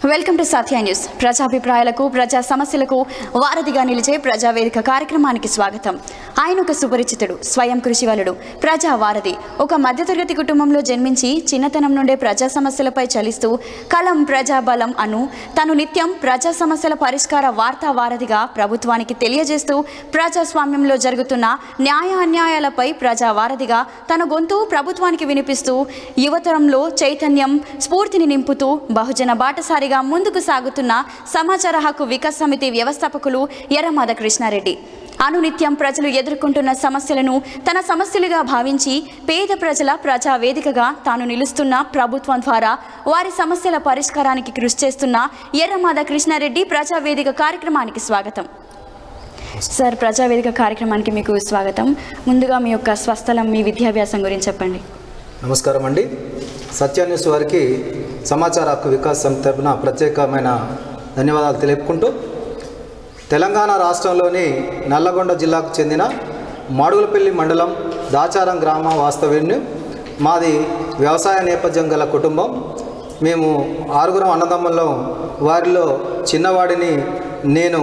Welcome to Satya news ప్రజాభిప్రాయాలకు ప్రజా సమస్యలకు వారధిగా నిలిచే ప్రజావేదిక కార్యక్రమానికి స్వాగతం ఆయన ఒక సుపరిచితుడు స్వయం కృషివలుడు ప్రజా వారధి ఒక మధ్యతరగతి కుటుంబంలో జన్మించి చిన్నతనం నుండే ప్రజా సమస్యలపై చలిస్తూ కలం ప్రజాబలం అను తను నిత్యం ప్రజా సమస్యల పరిష్కార వార్తా వారధిగా ప్రభుత్వానికి తెలియజేస్తూ ప్రజాస్వామ్యంలో జరుగుతున్న న్యాయ అన్యాయాలపై ప్రజా వారధిగా తన గొంతు ప్రభుత్వానికి వినిపిస్తూ యువతరంలో చైతన్యం స్ఫూర్తిని నింపుతూ బహుజన బాటసారిగా ముందుకు సాగుతున్న సమాచార హక్కు వికాస్ సమితి వ్యవస్థాపకులు ఎర్రమాద కృష్ణారెడ్డి అనునిత్యం ప్రజలు ఎదుర్కొంటున్న సమస్యలను తన సమస్యలుగా భావించి పేద ప్రజల ప్రజా వేదికగా తాను నిలుస్తున్న ప్రభుత్వం ద్వారా వారి సమస్యల పరిష్కారానికి కృషి చేస్తున్న ఎర్రమాద కృష్ణారెడ్డి ప్రజావేదిక కార్యక్రమానికి స్వాగతం సార్ ప్రజావేదిక కార్యక్రమానికి మీకు స్వాగతం ముందుగా మీ యొక్క స్వస్థలం మీ విద్యాభ్యాసం గురించి చెప్పండి నమస్కారం అండి సత్య న్యూస్ వారికి సమాచార హక్కు వికాస్ సమితి తరపున ప్రత్యేకమైన ధన్యవాదాలు తెలుపుకుంటూ తెలంగాణ రాష్ట్రంలోని నల్లగొండ జిల్లాకు చెందిన మాడుగులపల్లి మండలం దాచారం గ్రామ వాస్తవ్యుని మాది వ్యవసాయ నేపథ్యం గల కుటుంబం మేము ఆరుగురం అన్నదమ్ములం వారిలో చిన్నవాడిని నేను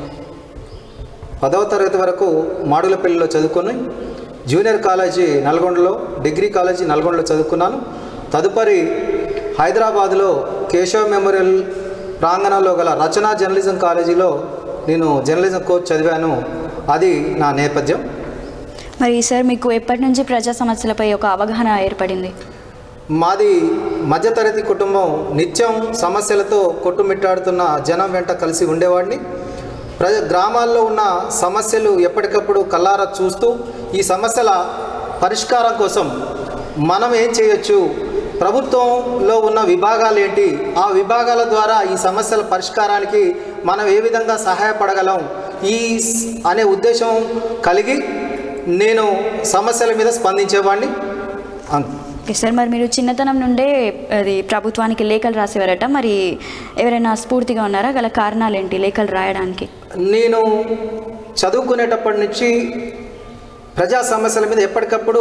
పదవ తరగతి వరకు మాడుగులపల్లిలో చదువుకొని జూనియర్ కాలేజీ నల్గొండలో డిగ్రీ కాలేజీ నల్గొండలో చదువుకున్నాను తదుపరి హైదరాబాద్లో కేశవ్ మెమోరియల్ ప్రాంగణంలో గల రచనా జర్నలిజం కాలేజీలో నేను జర్నలిజం కోర్స్ చదివాను అది నా నేపథ్యం మరి సార్ మీకు ఎప్పటి నుంచి ప్రజా సమస్యలపై ఒక అవగాహన ఏర్పడింది మాది మధ్యతరగతి కుటుంబం నిత్యం సమస్యలతో కొట్టుమిట్టాడుతున్న జనం వెంట కలిసి ఉండేవాడిని ప్రజ గ్రామాల్లో ఉన్న సమస్యలు ఎప్పటికప్పుడు కల్లారా చూస్తూ ఈ సమస్యల పరిష్కారం కోసం మనం ఏం చేయొచ్చు ప్రభుత్వంలో ఉన్న విభాగాలు ఏంటి ఆ విభాగాల ద్వారా ఈ సమస్యల పరిష్కారానికి మనం ఏ విధంగా సహాయపడగలం ఈ స్- అనే ఉద్దేశం కలిగి నేను సమస్యల మీద స్పందించేవాడిని అంతే ఓకే సార్ మరి మీరు చిన్నతనం నుండే అది ప్రభుత్వానికి లేఖలు రాసేవారట మరి ఎవరైనా స్ఫూర్తిగా ఉన్నారా గల కారణాలు ఏంటి లేఖలు రాయడానికి నేను చదువుకునేటప్పటి నుంచి ప్రజా సమస్యల మీద ఎప్పటికప్పుడు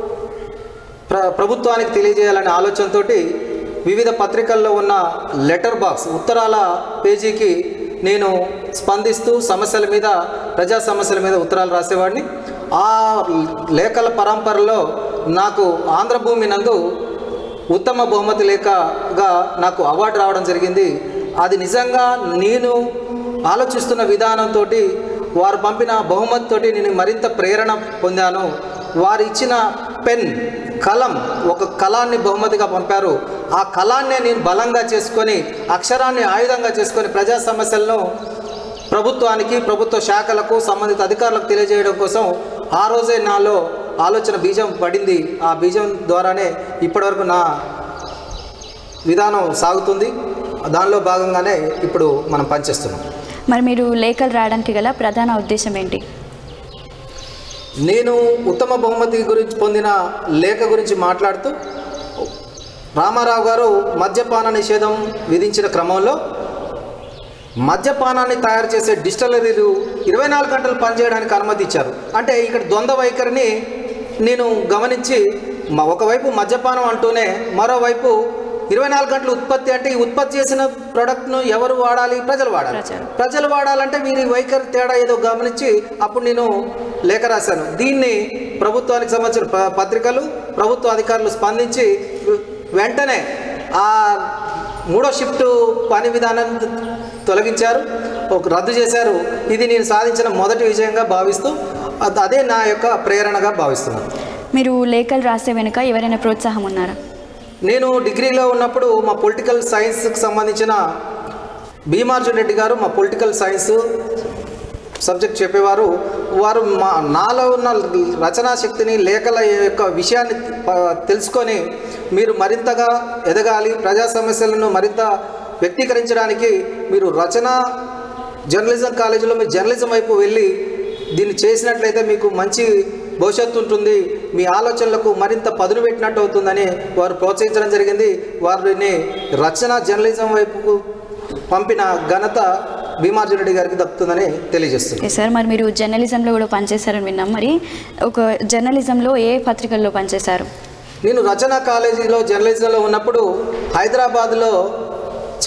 ప్ర ప్రభుత్వానికి తెలియజేయాలనే ఆలోచనతోటి వివిధ పత్రికల్లో ఉన్న లెటర్ బాక్స్ ఉత్తరాల పేజీకి నేను స్పందిస్తూ సమస్యల మీద ప్రజా సమస్యల మీద ఉత్తరాలు రాసేవాడిని ఆ లేఖల పరంపరలో నాకు ఆంధ్రభూమి నందు ఉత్తమ బహుమతి లేఖగా నాకు అవార్డు రావడం జరిగింది అది నిజంగా నేను ఆలోచిస్తున్న విధానంతో వారు పంపిన బహుమతితోటి నేను మరింత ప్రేరణ పొందాను వారు ఇచ్చిన పెన్ కలం ఒక కళాన్ని బహుమతిగా పంపారు ఆ కళాన్నే నేను బలంగా చేసుకొని అక్షరాన్ని ఆయుధంగా చేసుకొని ప్రజా సమస్యలను ప్రభుత్వానికి ప్రభుత్వ శాఖలకు సంబంధిత అధికారులకు తెలియజేయడం కోసం ఆ రోజే నాలో ఆలోచన బీజం పడింది ఆ బీజం ద్వారానే ఇప్పటివరకు నా విధానం సాగుతుంది దానిలో భాగంగానే ఇప్పుడు మనం పనిచేస్తున్నాం మరి మీరు లేఖలు రాయడానికి గల ప్రధాన ఉద్దేశం ఏంటి నేను ఉత్తమ బహుమతి గురించి పొందిన లేఖ గురించి మాట్లాడుతూ రామారావు గారు మద్యపాన నిషేధం విధించిన క్రమంలో మద్యపానాన్ని తయారు చేసే డిస్టిలరీలు ఇరవై నాలుగు గంటలు పనిచేయడానికి అనుమతి ఇచ్చారు అంటే ఇక్కడ ద్వంద్వ వైఖరిని నేను గమనించి మ- ఒకవైపు మద్యపానం అంటూనే మరోవైపు ఇరవై నాలుగు గంటలు ఉత్పత్తి అంటే ఈ ఉత్పత్తి చేసిన ప్రోడక్ట్ను ఎవరు వాడాలి ప్రజలు వాడాలి ప్రజలు. ప్రజలు వాడాలంటే వీరి వైఖరి తేడా ఏదో గమనించి అప్పుడు నేను లేఖ రాశాను దీన్ని ప్రభుత్వానికి సంబంధించిన ప- పత్రికలు ప్రభుత్వ అధికారులు స్పందించి వెంటనే ఆ మూడో షిఫ్ట్ పని విధానం తొలగించారు ఒక రద్దు చేశారు ఇది నేను సాధించిన మొదటి విజయంగా భావిస్తూ అద- అదే నా యొక్క ప్రేరణగా భావిస్తున్నాను మీరు లేఖలు రాసే వెనుక ఎవరైనా ప్రోత్సాహం ఉన్నారా నేను డిగ్రీలో ఉన్నప్పుడు మా పొలిటికల్ సైన్స్కి సంబంధించిన భీమార్జున్ రెడ్డి గారు మా పొలిటికల్ సైన్స్ సబ్జెక్ట్ చెప్పేవారు వారు మా నాలో ఉన్న రచనా శక్తిని లేఖల యొక్క విషయాన్ని ప- తెలుసుకొని మీరు మరింతగా ఎదగాలి ప్రజా సమస్యలను మరింత వ్యక్తీకరించడానికి మీరు రచన జర్నలిజం కాలేజీలో మీరు జర్నలిజం వైపు వెళ్ళి దీన్ని చేసినట్లయితే మీకు మంచి భవిష్యత్తు ఉంటుంది మీ ఆలోచనలకు మరింత పదును పెట్టినట్టు అవుతుందని వారు ప్రోత్సహించడం జరిగింది వారిని రచన జర్నలిజం వైపుకు పంపిన ఘనత భీమార్జున రెడ్డి గారికి దక్కుతుందని తెలియజేస్తుంది ఓకే సార్ మరి మీరు జర్నలిజంలో కూడా పనిచేశారని విన్నాం మరి ఒక జర్నలిజంలో ఏ పత్రికల్లో పనిచేశారు నేను రచన కాలేజీలో జర్నలిజంలో ఉన్నప్పుడు హైదరాబాద్లో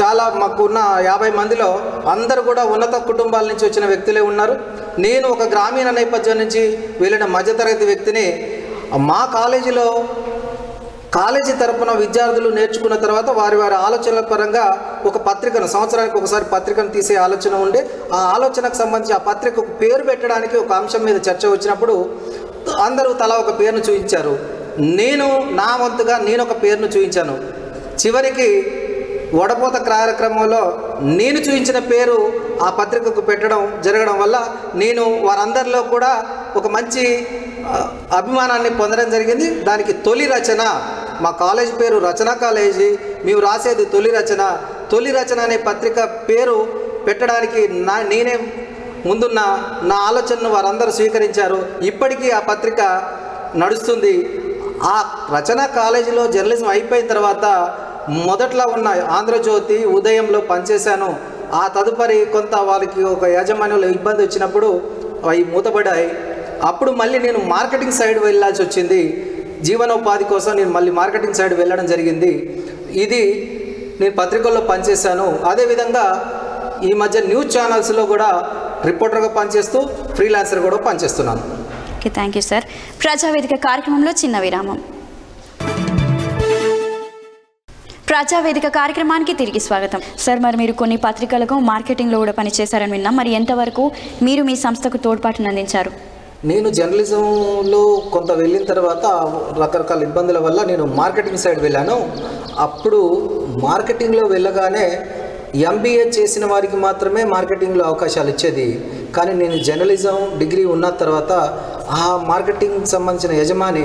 చాలా మాకున్న యాభై మందిలో అందరూ కూడా ఉన్నత కుటుంబాల నుంచి వచ్చిన వ్యక్తులే ఉన్నారు నేను ఒక గ్రామీణ నేపథ్యం నుంచి వెళ్ళిన మధ్యతరగతి వ్యక్తిని మా కాలేజీలో కాలేజీ తరపున విద్యార్థులు నేర్చుకున్న తర్వాత వారి వారి ఆలోచనల పరంగా ఒక పత్రికను సంవత్సరానికి ఒకసారి పత్రికను తీసే ఆలోచన ఉండే ఆ ఆలోచనకు సంబంధించి ఆ పత్రికకు పేరు పెట్టడానికి ఒక అంశం మీద చర్చ వచ్చినప్పుడు అందరూ తలా ఒక పేరును చూపించారు నేను నా వంతుగా నేను ఒక పేరును చూపించాను చివరికి వడపోత కార్యక్రమంలో నేను చూపించిన పేరు ఆ పత్రికకు పెట్టడం జరగడం వల్ల నేను వారందరిలో కూడా ఒక మంచి ఆ, అభిమానాన్ని పొందడం జరిగింది దానికి తొలి రచన మా కాలేజ్ పేరు రచన కాలేజీ మేము రాసేది తొలి రచన తొలి రచన అనే పత్రిక పేరు పెట్టడానికి నా నేనే ముందున్న నా ఆలోచనను వారందరూ స్వీకరించారు ఇప్పటికీ ఆ పత్రిక నడుస్తుంది ఆ రచన కాలేజీలో జర్నలిజం అయిపోయిన తర్వాత మొదట్లో ఉన్న ఆంధ్రజ్యోతి ఉదయంలో పనిచేశాను ఆ తదుపరి కొంత వాళ్ళకి ఒక యాజమాన్యంలో ఇబ్బంది వచ్చినప్పుడు అవి మూతపడ్డాయి అప్పుడు మళ్ళీ నేను మార్కెటింగ్ సైడ్ వెళ్ళాల్సి వచ్చింది జీవనోపాధి కోసం నేను మళ్ళీ మార్కెటింగ్ సైడ్ వెళ్ళడం జరిగింది ఇది నేను పత్రికల్లో పనిచేశాను అదేవిధంగా ఈ మధ్య న్యూస్ ఛానల్స్లో కూడా రిపోర్టర్గా పనిచేస్తూ ఫ్రీలాన్సర్ కూడా పనిచేస్తున్నాను ఓకే థ్యాంక్ యూ సార్ ప్రజావేదిక కార్యక్రమంలో చిన్న విరామం ప్రజావేదిక కార్యక్రమానికి తిరిగి స్వాగతం సార్ మరి మీరు కొన్ని పత్రికలకు మార్కెటింగ్లో కూడా పనిచేశారని విన్నాం మరి ఎంతవరకు మీరు మీ సంస్థకు తోడ్పాటును అందించారు నేను జర్నలిజంలో కొంత వెళ్ళిన తర్వాత రకరకాల ఇబ్బందుల వల్ల నేను మార్కెటింగ్ సైడ్ వెళ్ళాను అప్పుడు మార్కెటింగ్లో వెళ్ళగానే ఎంబీఏ చేసిన వారికి మాత్రమే మార్కెటింగ్లో అవకాశాలు ఇచ్చేది కానీ నేను జర్నలిజం డిగ్రీ ఉన్న తర్వాత ఆ మార్కెటింగ్ సంబంధించిన యజమాని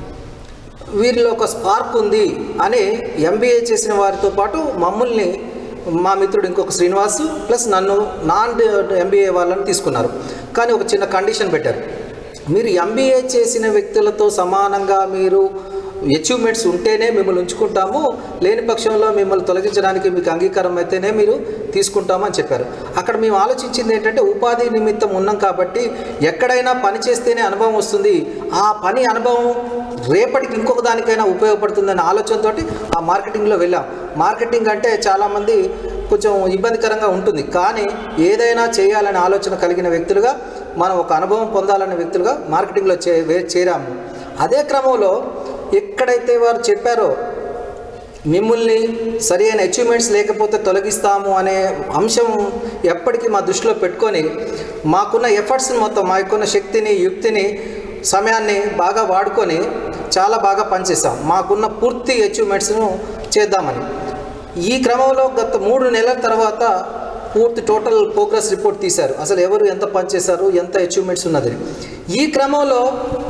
వీరిలో ఒక స్పార్క్ ఉంది అని ఎంబీఏ చేసిన వారితో పాటు మమ్మల్ని మా మిత్రుడు ఇంకొక శ్రీనివాస్ ప్లస్ నన్ను నాన్ ఎంబీఏ వాళ్ళని తీసుకున్నారు కానీ ఒక చిన్న కండిషన్ పెట్టారు మీరు ఎంబీఏ చేసిన వ్యక్తులతో సమానంగా మీరు అచీవ్మెంట్స్ ఉంటేనే మిమ్మల్ని ఉంచుకుంటాము లేని పక్షంలో మిమ్మల్ని తొలగించడానికి మీకు అంగీకారం అయితేనే మీరు తీసుకుంటామని చెప్పారు అక్కడ మేము ఆలోచించింది ఏంటంటే ఉపాధి నిమిత్తం ఉన్నాం కాబట్టి ఎక్కడైనా పని చేస్తేనే అనుభవం వస్తుంది ఆ పని అనుభవం రేపటికి ఇంకొక దానికైనా ఉపయోగపడుతుందనే ఆలోచనతో ఆ మార్కెటింగ్లో వెళ్ళాం మార్కెటింగ్ అంటే చాలామంది కొంచెం ఇబ్బందికరంగా ఉంటుంది కానీ ఏదైనా చేయాలనే ఆలోచన కలిగిన వ్యక్తులుగా మనం ఒక అనుభవం పొందాలనే వ్యక్తులుగా మార్కెటింగ్లో చే వే- చేరాము అదే క్రమంలో ఎక్కడైతే వారు చెప్పారో మిమ్మల్ని సరి అయిన అచీవ్మెంట్స్ లేకపోతే తొలగిస్తాము అనే అంశం ఎప్పటికీ మా దృష్టిలో పెట్టుకొని మాకున్న ఎఫర్ట్స్ని మొత్తం మాకున్న శక్తిని యుక్తిని సమయాన్ని బాగా వాడుకొని చాలా బాగా పనిచేస్తాం మాకున్న పూర్తి అచీవ్మెంట్స్ను చేద్దామని ఈ క్రమంలో గత మూడు నెలల తర్వాత పూర్తి టోటల్ ప్రోగ్రెస్ రిపోర్ట్ తీశారు అసలు ఎవరు ఎంత పనిచేశారు ఎంత అచీవ్మెంట్స్ ఉన్నది ఈ క్రమంలో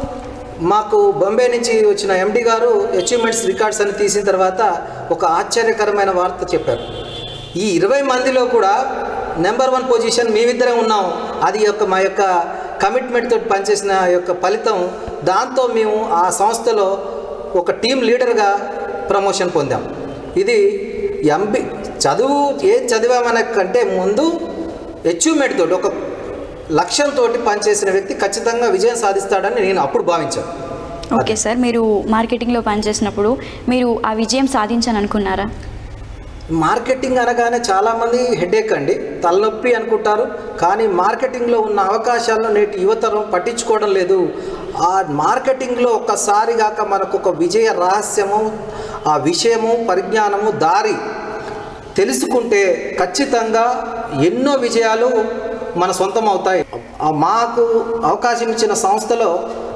మాకు బొంబే నుంచి వచ్చిన ఎండి గారు అచీవ్మెంట్స్ రికార్డ్స్ అని తీసిన తర్వాత ఒక ఆశ్చర్యకరమైన వార్త చెప్పారు ఈ ఇరవై మందిలో కూడా నెంబర్ వన్ పొజిషన్ మేమిద్దరం ఉన్నాం అది యొక్క మా యొక్క కమిట్మెంట్ తోటి పనిచేసిన యొక్క ఫలితం దాంతో మేము ఆ సంస్థలో ఒక టీం లీడర్గా ప్రమోషన్ పొందాం ఇది ఎంబి చదువు ఏం చదివామనే కంటే ముందు అచీవ్మెంట్ తోటి ఒక లక్ష్యంతో పనిచేసిన వ్యక్తి ఖచ్చితంగా విజయం సాధిస్తాడని నేను అప్పుడు భావించాను ఓకే సార్ మీరు మార్కెటింగ్లో పనిచేసినప్పుడు మీరు ఆ విజయం సాధించని అనుకున్నారా మార్కెటింగ్ అనగానే చాలామంది హెడేక్ అండి తలనొప్పి అనుకుంటారు కానీ మార్కెటింగ్లో ఉన్న అవకాశాలను నేటి యువతరం పట్టించుకోవడం లేదు ఆ మార్కెటింగ్లో ఒక్కసారి కాక మనకు ఒక విజయ రహస్యము ఆ విషయము పరిజ్ఞానము దారి తెలుసుకుంటే ఖచ్చితంగా ఎన్నో విజయాలు మన సొంతం అవుతాయి ఆ మాకు అవకాశం ఇచ్చిన సంస్థలో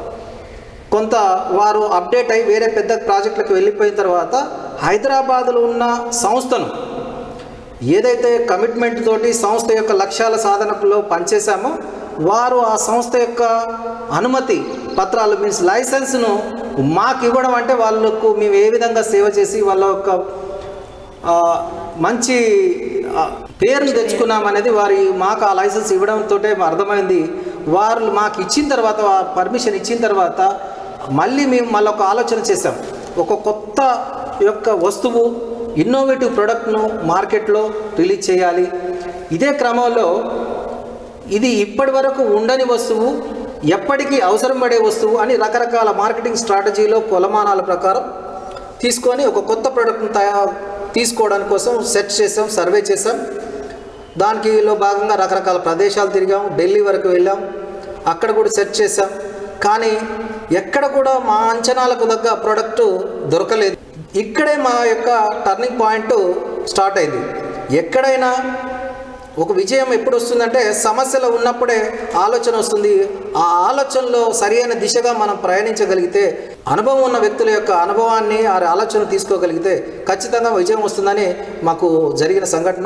కొంత వారు అప్డేట్ అయి వేరే పెద్ద ప్రాజెక్టులకు వెళ్ళిపోయిన తర్వాత హైదరాబాద్లో ఉన్న సంస్థను ఏదైతే కమిట్మెంట్ తోటి సంస్థ యొక్క లక్ష్యాల సాధనలో పనిచేశామో వారు ఆ సంస్థ యొక్క అనుమతి పత్రాలు మీన్స్ లైసెన్స్ను మాకు ఇవ్వడం అంటే వాళ్ళకు మేము ఏ విధంగా సేవ చేసి వాళ్ళ యొక్క ఆ, మంచి ఆ, పేరును తెచ్చుకున్నాం అనేది వారి మాకు ఆ లైసెన్స్ ఇవ్వడంతో అర్థమైంది వారు మాకు ఇచ్చిన తర్వాత పర్మిషన్ ఇచ్చిన తర్వాత మళ్ళీ మేము మళ్ళీ ఒక ఆలోచన చేసాం ఒక కొత్త యొక్క వస్తువు ఇన్నోవేటివ్ ప్రోడక్ట్ను మార్కెట్లో రిలీజ్ చేయాలి ఇదే క్రమంలో ఇది ఇప్పటి వరకు ఉండని వస్తువు ఎప్పటికీ అవసరం పడే వస్తువు అని రకరకాల మార్కెటింగ్ స్ట్రాటజీలో కొలమానాల ప్రకారం తీసుకొని ఒక కొత్త ప్రోడక్ట్ని తయారు తీసుకోవడానికి కోసం సెర్చ్ చేసాం సర్వే చేసాం దానికిలో భాగంగా రకరకాల ప్రదేశాలు తిరిగాం ఢిల్లీ వరకు వెళ్ళాం అక్కడ కూడా సెర్చ్ చేసాం కానీ ఎక్కడ కూడా మా అంచనాలకు తగ్గ ప్రోడక్ట్ దొరకలేదు ఇక్కడే మా యొక్క టర్నింగ్ పాయింట్ స్టార్ట్ అయింది ఎక్కడైనా ఒక విజయం ఎప్పుడు వస్తుందంటే సమస్యలు ఉన్నప్పుడే ఆలోచన వస్తుంది ఆ ఆలోచనలో సరైన దిశగా మనం ప్రయాణించగలిగితే అనుభవం ఉన్న వ్యక్తుల యొక్క అనుభవాన్ని ఆ ఆలోచన తీసుకోగలిగితే ఖచ్చితంగా విజయం వస్తుందని మాకు జరిగిన సంఘటన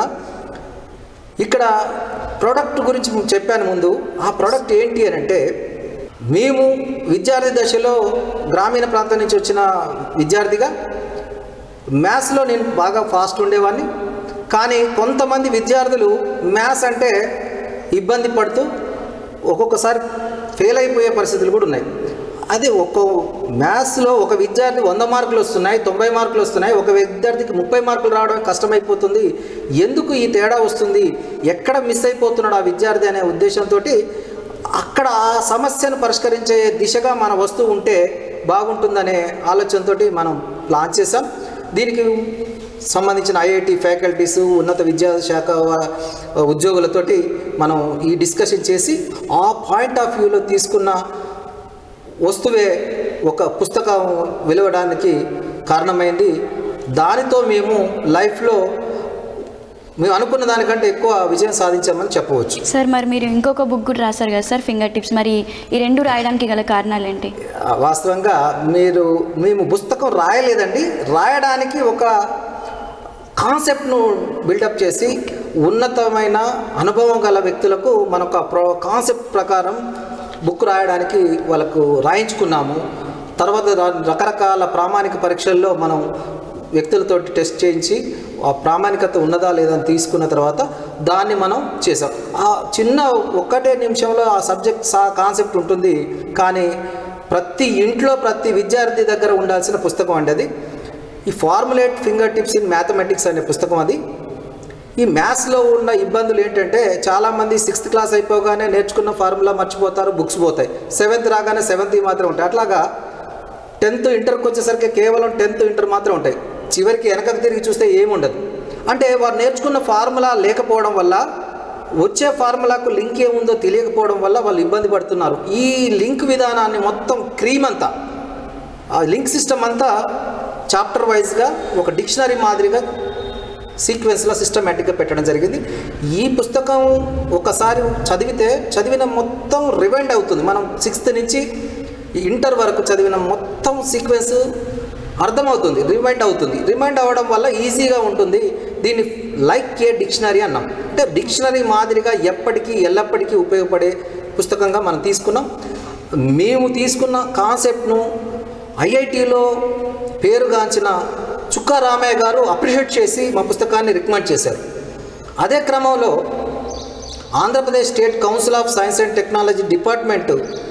ఇక్కడ ప్రోడక్ట్ గురించి నేను చెప్పాను ముందు ఆ ప్రోడక్ట్ ఏంటి అని అంటే మేము విద్యార్థి దశలో గ్రామీణ ప్రాంతం నుంచి వచ్చిన విద్యార్థిగా మ్యాథ్స్లో నేను బాగా ఫాస్ట్ ఉండేవాడిని కానీ కొంతమంది విద్యార్థులు మ్యాథ్స్ అంటే ఇబ్బంది పడుతూ ఒక్కొక్కసారి ఫెయిల్ అయిపోయే పరిస్థితులు కూడా ఉన్నాయి అది ఒక్కో మ్యాథ్స్లో ఒక విద్యార్థి వంద మార్కులు వస్తున్నాయి తొంభై మార్కులు వస్తున్నాయి ఒక విద్యార్థికి ముప్పై మార్కులు రావడం కష్టమైపోతుంది ఎందుకు ఈ తేడా వస్తుంది ఎక్కడ మిస్ అయిపోతున్నాడు ఆ విద్యార్థి అనే ఉద్దేశంతో అక్కడ ఆ సమస్యను పరిష్కరించే దిశగా మన వస్తువు ఉంటే బాగుంటుందనే ఆలోచనతోటి మనం ప్లాన్ చేసాం దీనికి సంబంధించిన ఐఐటి ఫ్యాకల్టీస్ ఉన్నత విద్యాశాఖ వా- ఉద్యోగులతోటి మనం ఈ డిస్కషన్ చేసి ఆ పాయింట్ ఆఫ్ వ్యూలో తీసుకున్న వస్తువే ఒక పుస్తకం వెలువడానికి కారణమైంది దానితో మేము లైఫ్లో మేము అనుకున్న దానికంటే ఎక్కువ విజయం సాధించామని చెప్పవచ్చు సార్ మరి మీరు ఇంకొక బుక్ కూడా రాశారు కదా సార్ ఫింగర్ టిప్స్ మరి ఈ రెండు రాయడానికి గల కారణాలు ఏంటి ఆ, వాస్తవంగా మీరు మేము పుస్తకం రాయలేదండి రాయడానికి ఒక కాన్సెప్ట్ను బిల్డప్ చేసి ఉన్నతమైన అనుభవం గల వ్యక్తులకు మన ఒక ప్రో కాన్సెప్ట్ ప్రకారం బుక్ రాయడానికి వాళ్ళకు రాయించుకున్నాము తర్వాత ర- రకరకాల ప్రామాణిక పరీక్షల్లో మనం వ్యక్తులతోటి టెస్ట్ చేయించి ఆ ప్రామాణికత ఉన్నదా లేదా అని తీసుకున్న తర్వాత దాన్ని మనం చేసాం ఆ చిన్న ఒక్కటే నిమిషంలో ఆ సబ్జెక్ట్ సా కాన్సెప్ట్ ఉంటుంది కానీ ప్రతి ఇంట్లో ప్రతి విద్యార్థి దగ్గర ఉండాల్సిన పుస్తకం అండి అది ఈ formulate finger tips in mathematics అనే పుస్తకం అది ఈ మ్యాథ్స్లో ఉన్న ఇబ్బందులు ఏంటంటే చాలామంది సిక్స్త్ క్లాస్ అయిపోగానే నేర్చుకున్న ఫార్ములా మర్చిపోతారు బుక్స్ పోతాయి సెవెంత్ రాగానే సెవెంత్ మాత్రం ఉంటాయి అట్లాగా టెన్త్ ఇంటర్కి వచ్చేసరికి కేవలం టెన్త్ ఇంటర్ మాత్రం ఉంటాయి చివరికి వెనకకు తిరిగి చూస్తే ఏముండదు అంటే వారు నేర్చుకున్న ఫార్ములా లేకపోవడం వల్ల వచ్చే ఫార్ములాకు లింక్ ఏముందో తెలియకపోవడం వల్ల వాళ్ళు ఇబ్బంది పడుతున్నారు ఈ లింక్ విధానాన్ని మొత్తం క్రీమ్ అంతా ఆ లింక్ సిస్టమ్ అంతా చాప్టర్ వైజ్గా ఒక డిక్షనరీ మాదిరిగా సీక్వెన్స్లో సిస్టమేటిక్గా పెట్టడం జరిగింది ఈ పుస్తకం ఒకసారి చదివితే చదివిన మొత్తం రివైండ్ అవుతుంది మనం సిక్స్త్ నుంచి ఇంటర్ వరకు చదివిన మొత్తం సీక్వెన్స్ అర్థమవుతుంది రిమైండ్ అవుతుంది రిమైండ్ అవ్వడం వల్ల ఈజీగా ఉంటుంది దీన్ని లైక్ ఏ డిక్షనరీ అన్నాం అంటే డిక్షనరీ మాదిరిగా ఎప్పటికీ ఎల్లప్పటికీ ఉపయోగపడే పుస్తకంగా మనం తీసుకున్నాం మేము తీసుకున్న కాన్సెప్ట్ను ఐఐటిలో పేరుగాంచిన చుక్కా రామయ్య గారు అప్రిషియేట్ చేసి మా పుస్తకాన్ని రికమెండ్ చేశారు అదే క్రమంలో Andhra Pradesh state council of science and technology department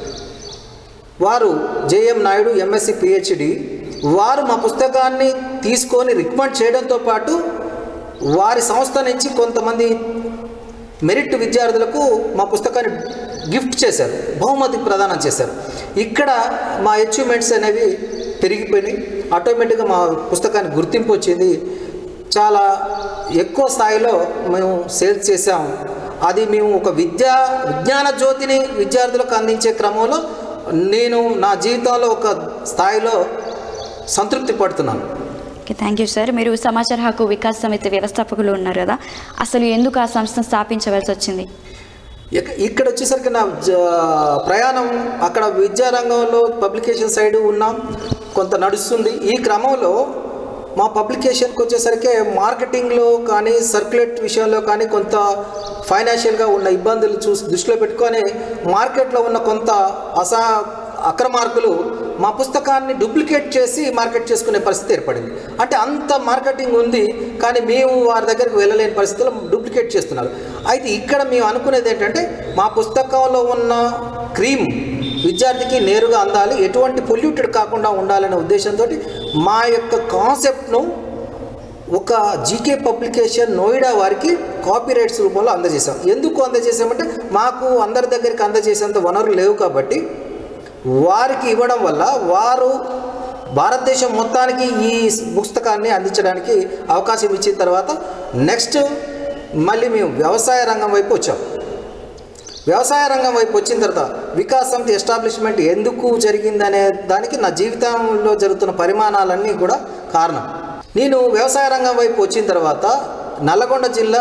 వారు జేఎం నాయుడు ఎంఎస్సి పిహెచ్డి వారు మా పుస్తకాన్ని తీసుకొని రికమెండ్ చేయడంతో పాటు వారి సంస్థ నుంచి కొంతమంది మెరిట్ విద్యార్థులకు మా పుస్తకాన్ని గిఫ్ట్ చేశారు బహుమతి ప్రదానం చేశారు ఇక్కడ మా అచీవ్మెంట్స్ అనేవి పెరిగిపోయినాయి ఆటోమేటిక్గా మా పుస్తకానికి గుర్తింపు వచ్చింది చాలా ఎక్కువ స్థాయిలో మేము సేల్స్ చేసాం అది మేము ఒక విద్యా విజ్ఞాన జ్యోతిని విద్యార్థులకు అందించే క్రమంలో నేను నా జీవితంలో ఒక స్థాయిలో సంతృప్తి పడుతున్నాను ఓకే థ్యాంక్ యూ సార్ మీరు సమాచార హక్కు వికాస్ సమితి వ్యవస్థాపకులు ఉన్నారు కదా అసలు ఎందుకు ఆ సంస్థను స్థాపించవలసి వచ్చింది ఇక- ఇక్కడ వచ్చేసరికి నా జ- ప్రయాణం అక్కడ విద్యారంగంలో పబ్లికేషన్ సైడ్ ఉన్నాం కొంత నడుస్తుంది ఈ క్రమంలో మా పబ్లికేషన్కి వచ్చేసరికి మార్కెటింగ్లో కానీ సర్క్యులేట్ విషయంలో కానీ కొంత ఫైనాన్షియల్గా ఉన్న ఇబ్బందులు చూసి దృష్టిలో పెట్టుకొని మార్కెట్లో ఉన్న కొంత అసా అక్రమార్కులు మా పుస్తకాన్ని డూప్లికేట్ చేసి మార్కెట్ చేసుకునే పరిస్థితి ఏర్పడింది అంటే అంత మార్కెటింగ్ ఉంది కానీ మేము వారి దగ్గరికి వెళ్ళలేని పరిస్థితుల్లో డూప్లికేట్ చేస్తున్నారు అయితే ఇక్కడ మేము అనుకునేది ఏంటంటే మా పుస్తకంలో ఉన్న క్రీమ్ విద్యార్థికి నేరుగా అందాలి ఎటువంటి పొల్యూటెడ్ కాకుండా ఉండాలనే ఉద్దేశంతో మా యొక్క కాన్సెప్ట్ను ఒక జీకే పబ్లికేషన్ నోయిడా వారికి కాపీరైట్స్ రూపంలో అందజేశాం ఎందుకు అందజేసామంటే మాకు అందరి దగ్గరికి అందజేసేంత వనరులు లేవు కాబట్టి వారికి ఇవ్వడం వల్ల వారు భారతదేశం మొత్తానికి ఈ పుస్తకాన్ని అందించడానికి అవకాశం ఇచ్చిన తర్వాత నెక్స్ట్ మళ్ళీ మేము వ్యవసాయ రంగం వైపు వచ్చాం వ్యవసాయ రంగం వైపు వచ్చిన తర్వాత వికాస్ సమితి ఎస్టాబ్లిష్మెంట్ ఎందుకు జరిగిందనే దానికి నా జీవితంలో జరుగుతున్న పరిమాణాలన్నీ కూడా కారణం నేను వ్యవసాయ రంగం వైపు వచ్చిన తర్వాత నల్లగొండ జిల్లా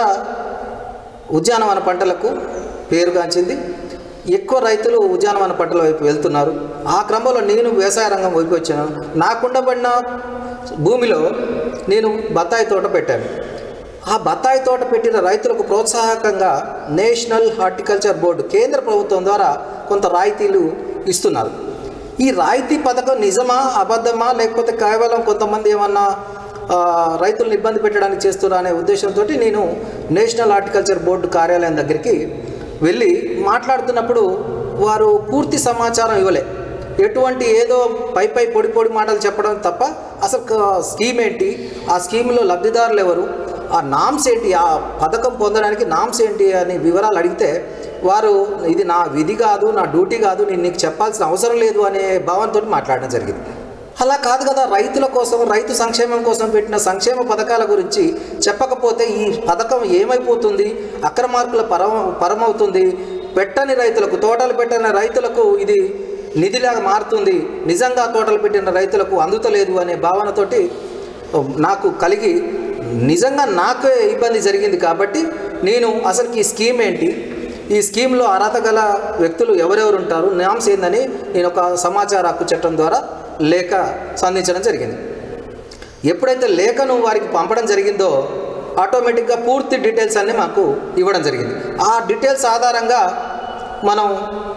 ఉద్యానవన పంటలకు పేరుగాంచింది ఎక్కువ రైతులు ఉద్యానవన పంటల వైపు వెళ్తున్నారు ఆ క్రమంలో నేను వ్యవసాయ రంగం వైపు వచ్చాను నాకుండబడిన భూమిలో నేను బత్తాయి తోట పెట్టాను ఆ బత్తాయి తోట పెట్టిన రైతులకు ప్రోత్సాహకంగా నేషనల్ హార్టికల్చర్ బోర్డు కేంద్ర ప్రభుత్వం ద్వారా కొంత రాయితీలు ఇస్తున్నారు ఈ రాయితీ పథకం నిజమా అబద్ధమా లేకపోతే కేవలం కొంతమంది ఏమన్నా ఆ, రైతులను ఇబ్బంది పెట్టడానికి చేస్తున్నా అనే ఉద్దేశంతో నేను నేషనల్ హార్టికల్చర్ బోర్డు కార్యాలయం దగ్గరికి వెళ్ళి మాట్లాడుతున్నప్పుడు వారు పూర్తి సమాచారం ఇవ్వలే ఎటువంటి ఏదో పై పై పొడి పొడి మాటలు చెప్పడం తప్ప అసలు క- స్కీమ్ ఏంటి ఆ స్కీమ్లో లబ్ధిదారులు ఎవరు ఆ నామ్స్ ఏంటి ఆ పథకం పొందడానికి నామ్స్ ఏంటి అని వివరాలు అడిగితే వారు ఇది నా విధి కాదు నా డ్యూటీ కాదు నేను నీకు చెప్పాల్సిన అవసరం లేదు అనే భావంతో మాట్లాడడం జరిగింది అలా కాదు కదా రైతుల కోసం రైతు సంక్షేమం కోసం పెట్టిన సంక్షేమ పథకాల గురించి చెప్పకపోతే ఈ పథకం ఏమైపోతుంది అక్రమార్కుల పరమ పరమవుతుంది పెట్టని రైతులకు తోటలు పెట్టని రైతులకు ఇది నిధిలాగా మారుతుంది నిజంగా తోటలు పెట్టిన రైతులకు అందుతలేదు అనే భావనతోటి నాకు కలిగి నిజంగా నాకే ఇబ్బంది జరిగింది కాబట్టి నేను అసలు ఈ స్కీమ్ ఏంటి ఈ స్కీమ్లో అర్హత గల వ్యక్తులు ఎవరెవరు ఉంటారు నామ్స్ ఏందని నేను ఒక సమాచార హక్కు చట్టం ద్వారా లేఖ సంధించడం జరిగింది ఎప్పుడైతే లేఖను వారికి పంపడం జరిగిందో ఆటోమేటిక్గా పూర్తి డీటెయిల్స్ అన్నీ మాకు ఇవ్వడం జరిగింది ఆ డీటెయిల్స్ ఆధారంగా మనం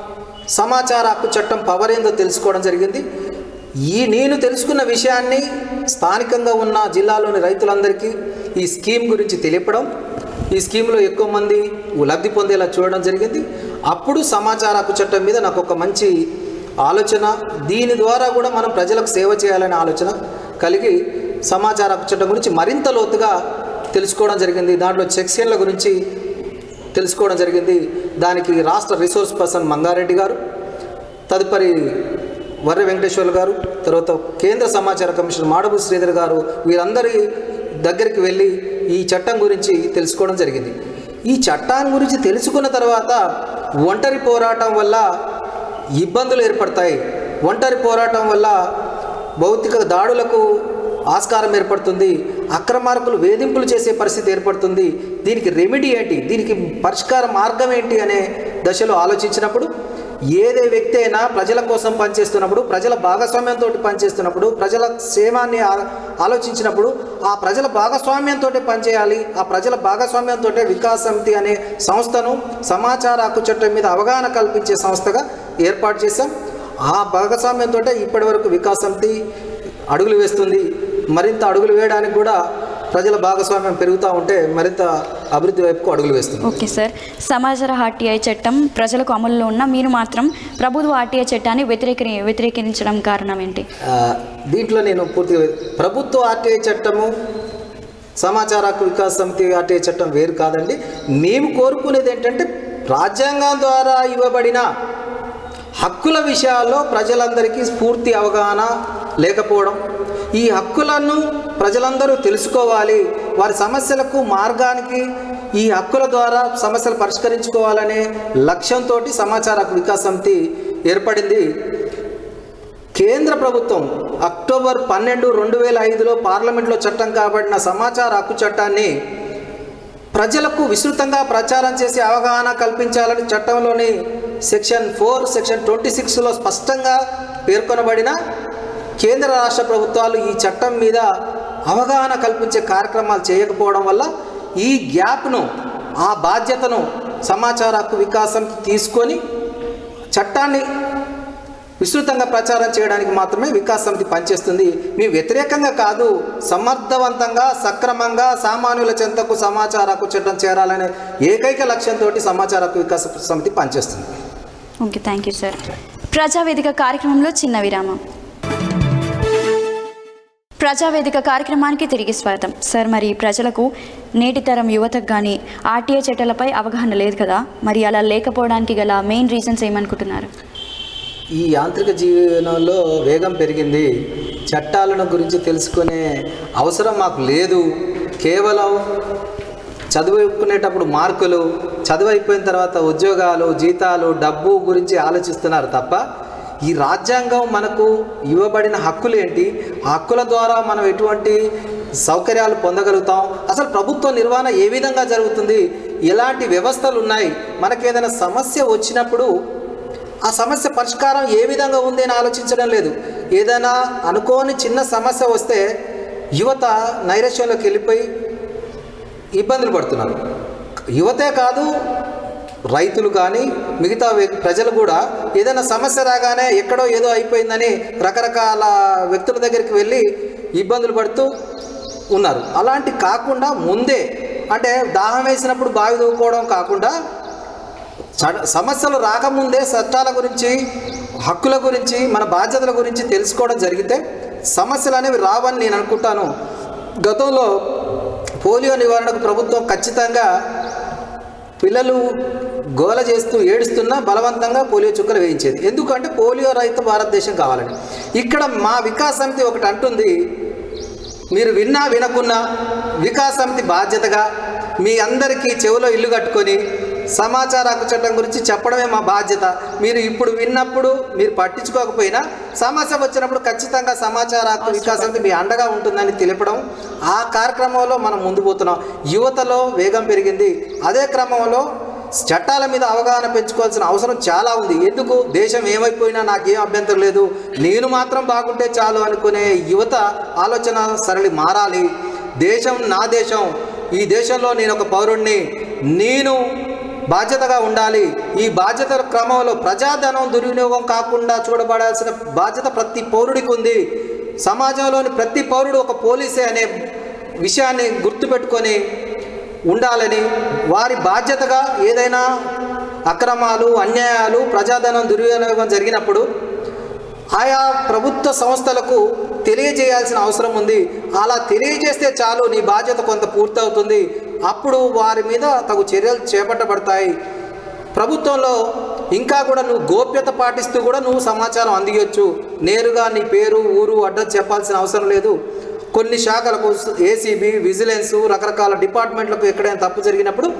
సమాచార హక్కు చట్టం పవర్ ఏందో తెలుసుకోవడం జరిగింది ఈ నేను తెలుసుకున్న విషయాన్ని స్థానికంగా ఉన్న జిల్లాలోని రైతులందరికీ ఈ స్కీమ్ గురించి తెలియపడం ఈ స్కీమ్లో ఎక్కువ మంది లబ్ధి పొందేలా చూడడం జరిగింది అప్పుడు సమాచార హక్కు చట్టం మీద నాకు ఒక మంచి ఆలోచన దీని ద్వారా కూడా మనం ప్రజలకు సేవ చేయాలనే ఆలోచన కలిగి సమాచార హక్కు చట్టం గురించి మరింత లోతుగా తెలుసుకోవడం జరిగింది దాంట్లో సెక్షన్ల గురించి తెలుసుకోవడం జరిగింది దానికి రాష్ట్ర రిసోర్స్ పర్సన్ మంగారెడ్డి గారు తదుపరి వర్ర వెంకటేశ్వర్లు గారు తర్వాత కేంద్ర సమాచార కమిషనర్ మాడబు శ్రీధర్ గారు వీరందరి దగ్గరికి వెళ్ళి ఈ చట్టం గురించి తెలుసుకోవడం జరిగింది ఈ చట్టాన్ని గురించి తెలుసుకున్న తర్వాత ఒంటరి పోరాటం వల్ల ఇబ్బందులు ఏర్పడతాయి ఒంటరి పోరాటం వల్ల భౌతిక దాడులకు ఆస్కారం ఏర్పడుతుంది అక్రమార్కులు వేధింపులు చేసే పరిస్థితి ఏర్పడుతుంది దీనికి రెమెడీ ఏంటి దీనికి పరిష్కార మార్గం ఏంటి అనే దశలో ఆలోచించినప్పుడు ఏదే వ్యక్తి అయినా ప్రజల కోసం పనిచేస్తున్నప్పుడు ప్రజల భాగస్వామ్యంతో పనిచేస్తున్నప్పుడు ప్రజల క్షేమాన్ని ఆ- ఆలోచించినప్పుడు ఆ ప్రజల భాగస్వామ్యంతో పనిచేయాలి ఆ ప్రజల భాగస్వామ్యంతో వికాస్ సమితి అనే సంస్థను సమాచార హక్కు చట్టం మీద అవగాహన కల్పించే సంస్థగా ఏర్పాటు చేశాం ఆ భాగస్వామ్యంతో ఇప్పటివరకు వికాస్ సమితి అడుగులు వేస్తుంది మరింత అడుగులు వేయడానికి కూడా ప్రజల భాగస్వామ్యం పెరుగుతూ ఉంటే మరింత అభివృద్ధి వైపుకు అడుగులు వేస్తుంది ఓకే సార్ సమాచార ఆర్టీఐ చట్టం ప్రజలకు అమలులో ఉన్న మీరు మాత్రం ప్రభుత్వ ఆర్టీఐ చట్టాన్ని వ్యతిరేక వ్యతిరేకించడం కారణం ఏంటి ఆ, దీంట్లో నేను పూర్తిగా ప్రభుత్వ ఆర్టీఐ చట్టము సమాచార హక్కు వికాస్ సమితి ఆర్టీఐ చట్టం వేరు కాదండి మేము కోరుకునేది ఏంటంటే రాజ్యాంగం ద్వారా ఇవ్వబడిన హక్కుల విషయాల్లో ప్రజలందరికీ పూర్తి అవగాహన లేకపోవడం ఈ హక్కులను ప్రజలందరూ తెలుసుకోవాలి వారి సమస్యలకు మార్గానికి ఈ హక్కుల ద్వారా సమస్యలు పరిష్కరించుకోవాలనే లక్ష్యంతో సమాచార హక్కు వికాస్ సమితి ఏర్పడింది కేంద్ర ప్రభుత్వం అక్టోబర్ పన్నెండు రెండు వేల ఐదులో పార్లమెంట్లో చట్టం కాబడిన సమాచార హక్కు చట్టాన్ని ప్రజలకు విస్తృతంగా ప్రచారం చేసి అవగాహన కల్పించాలని చట్టంలోని సెక్షన్ ఫోర్ సెక్షన్ ట్వంటీ సిక్స్లో స్పష్టంగా పేర్కొనబడిన కేంద్ర రాష్ట్ర ప్రభుత్వాలు ఈ చట్టం మీద అవగాహన కల్పించే కార్యక్రమాలు చేయకపోవడం వల్ల ఈ గ్యాప్ను ఆ బాధ్యతను సమాచార హక్కు వికాసం తీసుకొని చట్టాన్ని విస్తృతంగా ప్రచారం చేయడానికి మాత్రమే వికాస్ సమితి పనిచేస్తుంది మేము వ్యతిరేకంగా కాదు సమర్థవంతంగా సక్రమంగా సామాన్యుల చెంతకు సమాచార హక్కు చట్టం చేరాలనే ఏకైక లక్ష్యంతో సమాచార హక్కు వికాస సమితి పనిచేస్తుంది ఓకే థ్యాంక్ యూ సార్ ప్రజావేదిక కార్యక్రమంలో చిన్న విరామం ప్రజావేదిక కార్యక్రమానికి తిరిగి స్వాగతం సార్ మరి ప్రజలకు నేటి తరం యువతకు కానీ ఆర్టీఐ చట్టాలపై అవగాహన లేదు కదా మరి అలా లేకపోవడానికి గల మెయిన్ రీజన్స్ ఏమనుకుంటున్నారు ఈ యాంత్రిక జీవనంలో వేగం పెరిగింది చట్టాలను గురించి తెలుసుకునే అవసరం మాకు లేదు కేవలం చదువుకునేటప్పుడు మార్కులు చదువు అయిపోయిన తర్వాత ఉద్యోగాలు జీతాలు డబ్బు గురించి ఆలోచిస్తున్నారు తప్ప ఈ రాజ్యాంగం మనకు ఇవ్వబడిన హక్కులు ఏంటి ఆ హక్కుల ద్వారా మనం ఎటువంటి సౌకర్యాలు పొందగలుగుతాం అసలు ప్రభుత్వ నిర్వహణ ఏ విధంగా జరుగుతుంది ఎలాంటి వ్యవస్థలు ఉన్నాయి మనకేదైనా సమస్య వచ్చినప్పుడు ఆ సమస్య పరిష్కారం ఏ విధంగా ఉంది అని ఆలోచించడం లేదు ఏదైనా అనుకోని చిన్న సమస్య వస్తే యువత నైరాశ్యంలోకి వెళ్ళిపోయి ఇబ్బందులు పడుతున్నారు యువతే కాదు రైతులు కానీ మిగతా వ్య- ప్రజలు కూడా ఏదైనా సమస్య రాగానే ఎక్కడో ఏదో అయిపోయిందని రకరకాల వ్యక్తుల దగ్గరికి వెళ్ళి ఇబ్బందులు పడుతూ ఉన్నారు అలాంటి కాకుండా ముందే అంటే దాహం వేసినప్పుడు బావి దూకోవడం కాకుండా చ- సమస్యలు రాకముందే చట్టాల గురించి హక్కుల గురించి మన బాధ్యతల గురించి తెలుసుకోవడం జరిగితే సమస్యలు అనేవి రావని నేను అనుకుంటాను గతంలో పోలియో నివారణకు ప్రభుత్వం ఖచ్చితంగా పిల్లలు గోల చేస్తూ ఏడుస్తున్నా బలవంతంగా పోలియో చుక్కలు వేయించేది ఎందుకంటే పోలియో రహిత భారతదేశం కావాలని ఇక్కడ మా వికాస్ సమితి ఒకటి అంటుంది మీరు విన్నా వినకున్నా వికాస్ సమితి బాధ్యతగా మీ అందరికీ చెవిలో ఇల్లు కట్టుకొని సమాచార హక్కు చట్టం గురించి చెప్పడమే మా బాధ్యత మీరు ఇప్పుడు విన్నప్పుడు మీరు పట్టించుకోకపోయినా సమస్య వచ్చినప్పుడు ఖచ్చితంగా సమాచార హక్కు వికాస్ సమితి మీ అండగా ఉంటుందని తెలపడం ఆ కార్యక్రమంలో మనం ముందు పోతున్నాం యువతలో వేగం పెరిగింది అదే క్రమంలో చట్టాల మీద అవగాహన పెంచుకోవాల్సిన అవసరం చాలా ఉంది ఎందుకు దేశం ఏమైపోయినా నాకేం అభ్యంతరం లేదు నేను మాత్రం బాగుంటే చాలు అనుకునే యువత ఆలోచన సరళి మారాలి దేశం నా దేశం ఈ దేశంలో నేను ఒక పౌరుణ్ణి నేను బాధ్యతగా ఉండాలి ఈ బాధ్యత క్రమంలో ప్రజాధనం దుర్వినియోగం కాకుండా చూడబడాల్సిన బాధ్యత ప్రతి పౌరుడికి ఉంది సమాజంలోని ప్రతి పౌరుడు ఒక పోలీసే అనే విషయాన్ని గుర్తుపెట్టుకొని ఉండాలని వారి బాధ్యతగా ఏదైనా అక్రమాలు అన్యాయాలు ప్రజాధనం దుర్వినియోగం జరిగినప్పుడు ఆయా ప్రభుత్వ సంస్థలకు తెలియజేయాల్సిన అవసరం ఉంది అలా తెలియజేస్తే చాలు నీ బాధ్యత కొంత పూర్తవుతుంది అప్పుడు వారి మీద తగు చర్యలు చేపట్టబడతాయి ప్రభుత్వంలో ఇంకా కూడా నువ్వు గోప్యత పాటిస్తూ కూడా నువ్వు సమాచారం అందియొచ్చు నేరుగా నీ పేరు ఊరు అడ్రస్ చెప్పాల్సిన అవసరం లేదు కొన్ని శాఖలకు ఏసీబీ విజిలెన్స్ రకరకాల డిపార్ట్మెంట్లకు ఎక్కడైనా తప్పు జరిగినప్పుడు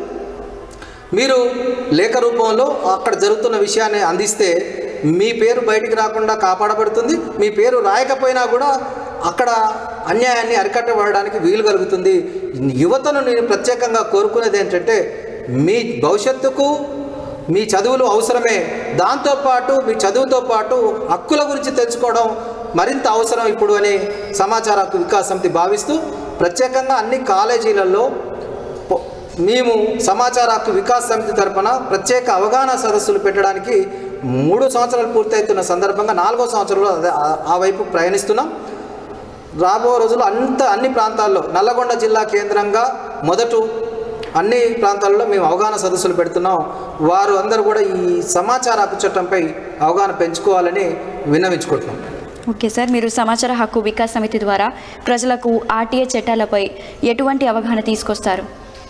మీరు లేఖ రూపంలో అక్కడ జరుగుతున్న విషయాన్ని అందిస్తే మీ పేరు బయటికి రాకుండా కాపాడబడుతుంది మీ పేరు రాయకపోయినా కూడా అక్కడ అన్యాయాన్ని అరికట్టబడడానికి వీలు కలుగుతుంది యువతను నేను ప్రత్యేకంగా కోరుకునేది ఏంటంటే మీ భవిష్యత్తుకు మీ చదువులు అవసరమే దాంతోపాటు మీ చదువుతో పాటు హక్కుల గురించి తెలుసుకోవడం మరింత అవసరం ఇప్పుడు అని సమాచార హక్కు వికాస్ సమితి భావిస్తూ ప్రత్యేకంగా అన్ని కాలేజీలలో పొ- మేము సమాచార హక్కు వికాస్ సమితి తరపున ప్రత్యేక అవగాహన సదస్సులు పెట్టడానికి మూడు సంవత్సరాలు పూర్తవుతున్న సందర్భంగా నాలుగో సంవత్సరంలో అదే ఆ- ఆ వైపు ప్రయాణిస్తున్నాం రాబో రోజులు అంత అన్ని ప్రాంతాల్లో నల్లగొండ జిల్లా కేంద్రంగా మొదట అన్ని ప్రాంతాల్లో మేము అవగాహన సదస్సులు పెడుతున్నాం వారు అందరూ కూడా ఈ సమాచార హక్కు చట్టంపై అవగాహన పెంచుకోవాలని విన్నవించుకుంటున్నాం ఓకే సార్ మీరు సమాచార హక్కు వికాస్ సమితి ద్వారా ప్రజలకు ఆర్టీఏ చట్టాలపై ఎటువంటి అవగాహన తీసుకొస్తారు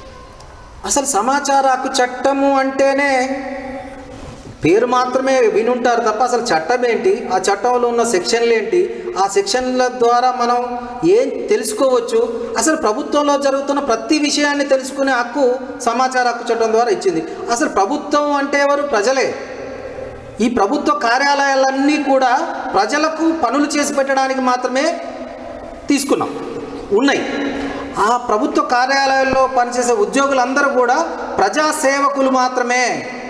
అసలు సమాచార హక్కు చట్టము అంటేనే పేరు మాత్రమే వినుంటారు తప్ప అసలు చట్టం ఏంటి ఆ చట్టంలో ఉన్న సెక్షన్లు ఏంటి ఆ సెక్షన్ల ద్వారా మనం ఏం తెలుసుకోవచ్చు అసలు ప్రభుత్వంలో జరుగుతున్న ప్రతి విషయాన్ని తెలుసుకునే హక్కు సమాచార హక్కు చట్టం ద్వారా ఇచ్చింది అసలు ప్రభుత్వం అంటే ఎవరు ప్రజలే ఈ ప్రభుత్వ కార్యాలయాలన్నీ కూడా ప్రజలకు పనులు చేసి పెట్టడానికి మాత్రమే తీసుకున్నాం ఉన్నాయి ఆ ప్రభుత్వ కార్యాలయాల్లో పనిచేసే ఉద్యోగులందరూ కూడా ప్రజా సేవకులు మాత్రమే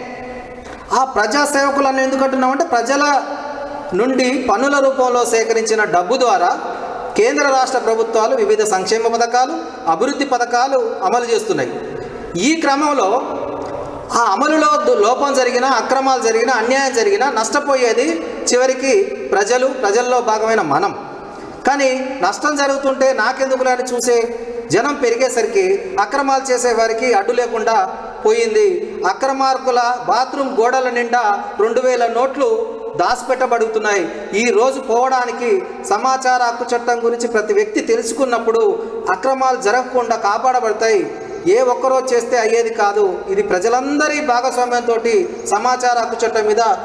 ఆ ప్రజా సేవకులు అని ఎందుకు అంటున్నామంటే ప్రజల నుండి పన్నుల రూపంలో సేకరించిన డబ్బు ద్వారా కేంద్ర రాష్ట్ర ప్రభుత్వాలు వివిధ సంక్షేమ పథకాలు అభివృద్ధి పథకాలు అమలు చేస్తున్నాయి ఈ క్రమంలో ఆ అమలులో దు- లోపం జరిగిన అక్రమాలు జరిగిన అన్యాయం జరిగిన నష్టపోయేది చివరికి ప్రజలు ప్రజల్లో భాగమైన మనం కానీ నష్టం జరుగుతుంటే నాకెందుకులే అని చూసే జనం పెరిగేసరికి అక్రమాలు చేసే వారికి అడ్డు లేకుండా పోయింది అక్రమార్కుల బాత్రూమ్ గోడల నిండా రెండు వేల నోట్లు దాచిపెట్టబడుతున్నాయి ఈ రోజు పోవడానికి సమాచార హక్కు చట్టం గురించి ప్రతి వ్యక్తి తెలుసుకున్నప్పుడు అక్రమాలు జరగకుండా కాపాడబడతాయి ఏ ఒక్కరో చేస్తే అయ్యేది కాదు ఇది ప్రజలందరి భాగస్వామ్యంతో సమాచార హక్కు చట్టం మీద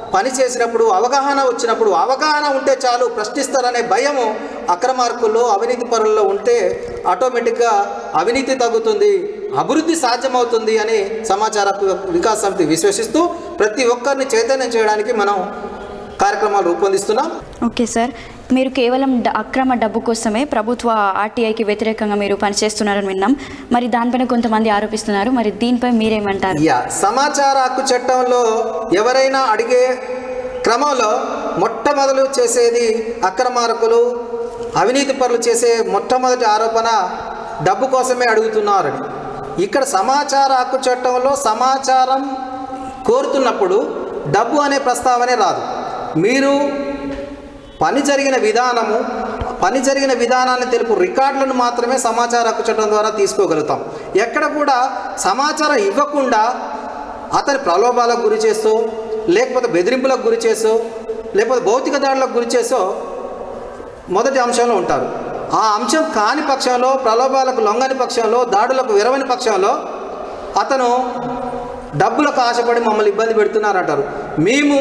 పని చేసినప్పుడు అవగాహన వచ్చినప్పుడు అవగాహన ఉంటే చాలు ప్రశ్నిస్తారనే భయము అక్రమార్కుల్లో అవినీతి పరుల్లో ఉంటే ఆటోమేటిక్గా అవినీతి తగ్గుతుంది అభివృద్ధి సాధ్యమవుతుంది అని సమాచార వికాస సమితి విశ్వసిస్తూ ప్రతి ఒక్కరిని చైతన్యం చేయడానికి మనం కార్యక్రమాలు రూపొందిస్తున్నాం ఓకే సార్ మీరు కేవలం డ- అక్రమ డబ్బు కోసమే ప్రభుత్వ ఆర్టీఐకి వ్యతిరేకంగా మీరు పనిచేస్తున్నారని విన్నాం మరి దానిపైన కొంతమంది ఆరోపిస్తున్నారు మరి దీనిపై మీరేమంటారు యా సమాచార హక్కు చట్టంలో ఎవరైనా అడిగే క్రమంలో మొట్టమొదలు చేసేది అక్రమార్కులు అవినీతి పరులు చేసే మొట్టమొదటి ఆరోపణ డబ్బు కోసమే అడుగుతున్నారని ఇక్కడ సమాచార హక్కు చట్టంలో సమాచారం కోరుతున్నప్పుడు డబ్బు అనే ప్రస్తావనే రాదు మీరు పని జరిగిన విధానము పని జరిగిన విధానాన్ని తెలుపు రికార్డులను మాత్రమే సమాచార హక్కు చట్టం ద్వారా తీసుకోగలుగుతాం ఎక్కడ కూడా సమాచారం ఇవ్వకుండా అతని ప్రలోభాలకు గురి చేస్తూ లేకపోతే బెదిరింపులకు గురి చేస్తూ లేకపోతే భౌతిక దాడులకు గురి చేసో మొదటి అంశంలో ఉంటారు ఆ అంశం కాని పక్షంలో ప్రలోభాలకు లొంగని పక్షంలో దాడులకు విరవని పక్షంలో అతను డబ్బులకు ఆశపడి మమ్మల్ని ఇబ్బంది పెడుతున్నారంటారు మేము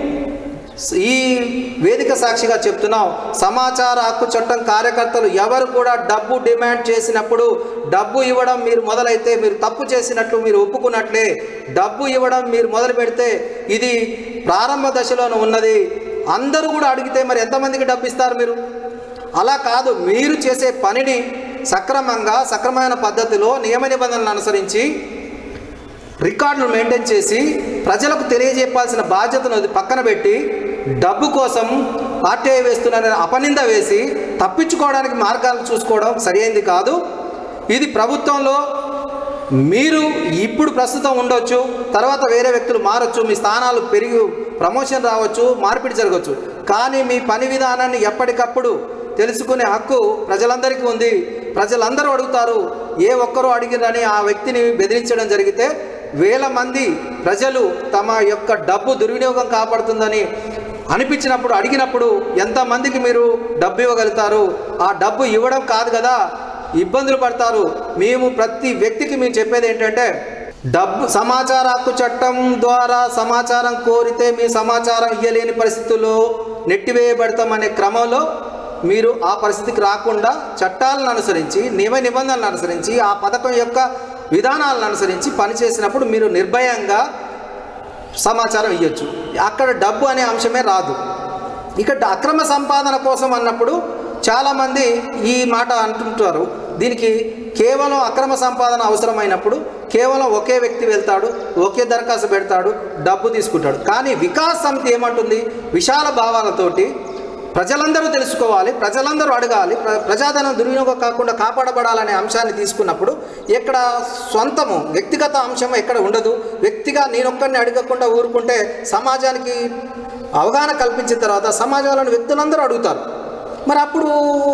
ఈ వేదిక సాక్షిగా చెప్తున్నాం సమాచార హక్కు చట్టం కార్యకర్తలు ఎవరు కూడా డబ్బు డిమాండ్ చేసినప్పుడు డబ్బు ఇవ్వడం మీరు మొదలైతే మీరు తప్పు చేసినట్లు మీరు ఒప్పుకున్నట్లే డబ్బు ఇవ్వడం మీరు మొదలు పెడితే ఇది ప్రారంభ దశలోనే ఉన్నది అందరూ కూడా అడిగితే మరి ఎంతమందికి డబ్బు ఇస్తారు మీరు అలా కాదు మీరు చేసే పనిని సక్రమంగా సక్రమమైన పద్ధతిలో నియమ నిబంధనలను అనుసరించి రికార్డును మెయింటైన్ చేసి ప్రజలకు తెలియజెప్పాల్సిన బాధ్యతను అది పక్కన పెట్టి డబ్బు కోసం ఆర్టీఐ వేస్తున్నారని అపనింద వేసి తప్పించుకోవడానికి మార్గాలు చూసుకోవడం సరైనది కాదు ఇది ప్రభుత్వంలో మీరు ఇప్పుడు ప్రస్తుతం ఉండొచ్చు తర్వాత వేరే వ్యక్తులు మారొచ్చు మీ స్థానాలు పెరిగి ప్రమోషన్ రావచ్చు మార్పిడి జరగవచ్చు కానీ మీ పని విధానాన్ని ఎప్పటికప్పుడు తెలుసుకునే హక్కు ప్రజలందరికీ ఉంది ప్రజలందరూ అడుగుతారు ఏ ఒక్కరూ అడిగిరని ఆ వ్యక్తిని బెదిరించడం జరిగితే వేల మంది ప్రజలు తమ యొక్క డబ్బు దుర్వినియోగం కాపాడుతుందని అనిపించినప్పుడు అడిగినప్పుడు ఎంతమందికి మీరు డబ్బు ఇవ్వగలుగుతారు ఆ డబ్బు ఇవ్వడం కాదు కదా ఇబ్బందులు పడతారు మేము ప్రతి వ్యక్తికి మేము చెప్పేది ఏంటంటే డబ్బు సమాచార హక్కు చట్టం ద్వారా సమాచారం కోరితే మీ సమాచారం ఇవ్వలేని పరిస్థితుల్లో నెట్టివేయబడతామనే క్రమంలో మీరు ఆ పరిస్థితికి రాకుండా చట్టాలను అనుసరించి నియమ నిబంధనలను అనుసరించి ఆ పథకం యొక్క విధానాలను అనుసరించి పనిచేసినప్పుడు మీరు నిర్భయంగా సమాచారం ఇవ్వచ్చు అక్కడ డబ్బు అనే అంశమే రాదు ఇక డ- అక్రమ సంపాదన కోసం అన్నప్పుడు చాలామంది ఈ మాట అంటుంటారు దీనికి కేవలం అక్రమ సంపాదన అవసరమైనప్పుడు కేవలం ఒకే వ్యక్తి వెళ్తాడు ఒకే దరఖాస్తు పెడతాడు డబ్బు తీసుకుంటాడు కానీ వికాస్ సమితి ఏమంటుంది విశాల భావాలతోటి ప్రజలందరూ తెలుసుకోవాలి ప్రజలందరూ అడగాలి ప్ర- ప్రజాధనం దుర్వినియోగం కాకుండా కాపాడబడాలనే అంశాన్ని తీసుకున్నప్పుడు ఇక్కడ సొంతము వ్యక్తిగత అంశం ఎక్కడ ఉండదు వ్యక్తిగా నేనొక్కడిని అడగకుండా ఊరుకుంటే సమాజానికి అవగాహన కల్పించిన తర్వాత సమాజంలోని వ్యక్తులందరూ అడుగుతారు మరి అప్పుడు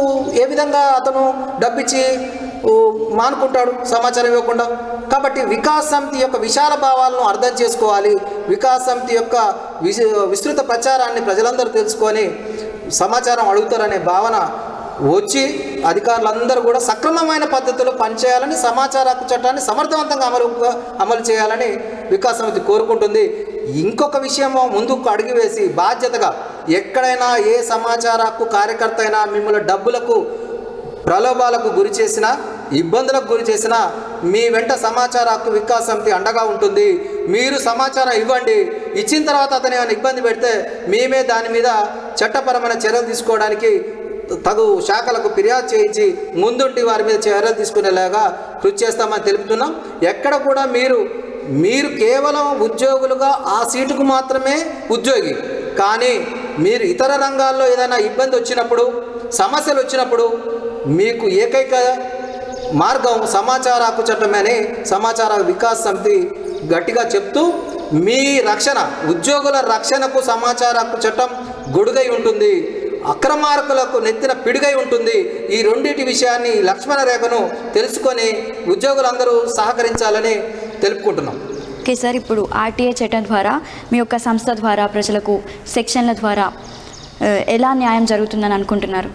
ఏ విధంగా అతను డబ్బిచ్చి ఊ, మానుకుంటాడు సమాచారం ఇవ్వకుండా కాబట్టి వికాస్ సమితి యొక్క విశాల భావాలను అర్థం చేసుకోవాలి వికాస్ సమితి యొక్క విస్- విస్తృత ప్రచారాన్ని ప్రజలందరూ తెలుసుకొని సమాచారం అడుగుతారనే భావన వచ్చి అధికారులందరూ కూడా సక్రమమైన పద్ధతిలో పనిచేయాలని సమాచార హక్కు చట్టాన్ని సమర్థవంతంగా అమలు అమలు చేయాలని వికాస్ సమితి కోరుకుంటుంది ఇంకొక విషయము ముందుకు అడుగు వేసి బాధ్యతగా ఎక్కడైనా ఏ సమాచార హక్కు కార్యకర్త అయినా మిమ్మల్ని డబ్బులకు ప్రలోభాలకు గురి చేసినా ఇబ్బందులకు గురి చేసినా మీ వెంట సమాచార హక్కు వికాస్ సమితి అండగా ఉంటుంది మీరు సమాచారం ఇవ్వండి ఇచ్చిన తర్వాత అతను ఏమైనా ఇబ్బంది పెడితే మేమే దాని మీద చట్టపరమైన చర్యలు తీసుకోవడానికి తగు శాఖలకు ఫిర్యాదు చేయించి ముందుండి వారి మీద చర్యలు తీసుకునేలాగా కృషి చేస్తామని తెలుపుతున్నాం ఎక్కడ కూడా మీరు మీరు కేవలం ఉద్యోగులుగా ఆ సీటుకు మాత్రమే ఉద్యోగి కానీ మీరు ఇతర రంగాల్లో ఏదైనా ఇబ్బంది వచ్చినప్పుడు సమస్యలు వచ్చినప్పుడు మీకు ఏకైక మార్గం సమాచార హక్కు చట్టమే అని సమాచార వికాస్ సమితి గట్టిగా చెప్తూ మీ రక్షణ ఉద్యోగుల రక్షణకు సమాచార హక్కు చట్టం గొడుగై ఉంటుంది అక్రమార్కులకు నెత్తిన పిడుగై ఉంటుంది ఈ రెండింటి విషయాన్ని లక్ష్మణ రేఖను తెలుసుకొని ఉద్యోగులందరూ సహకరించాలని తెలుపుకుంటున్నాం ఓకే సార్ ఇప్పుడు ఆర్టీఐ చట్టం ద్వారా మీ యొక్క సంస్థ ద్వారా ప్రజలకు సెక్షన్ల ద్వారా ఆ, ఎలా న్యాయం జరుగుతుందని అనుకుంటున్నారు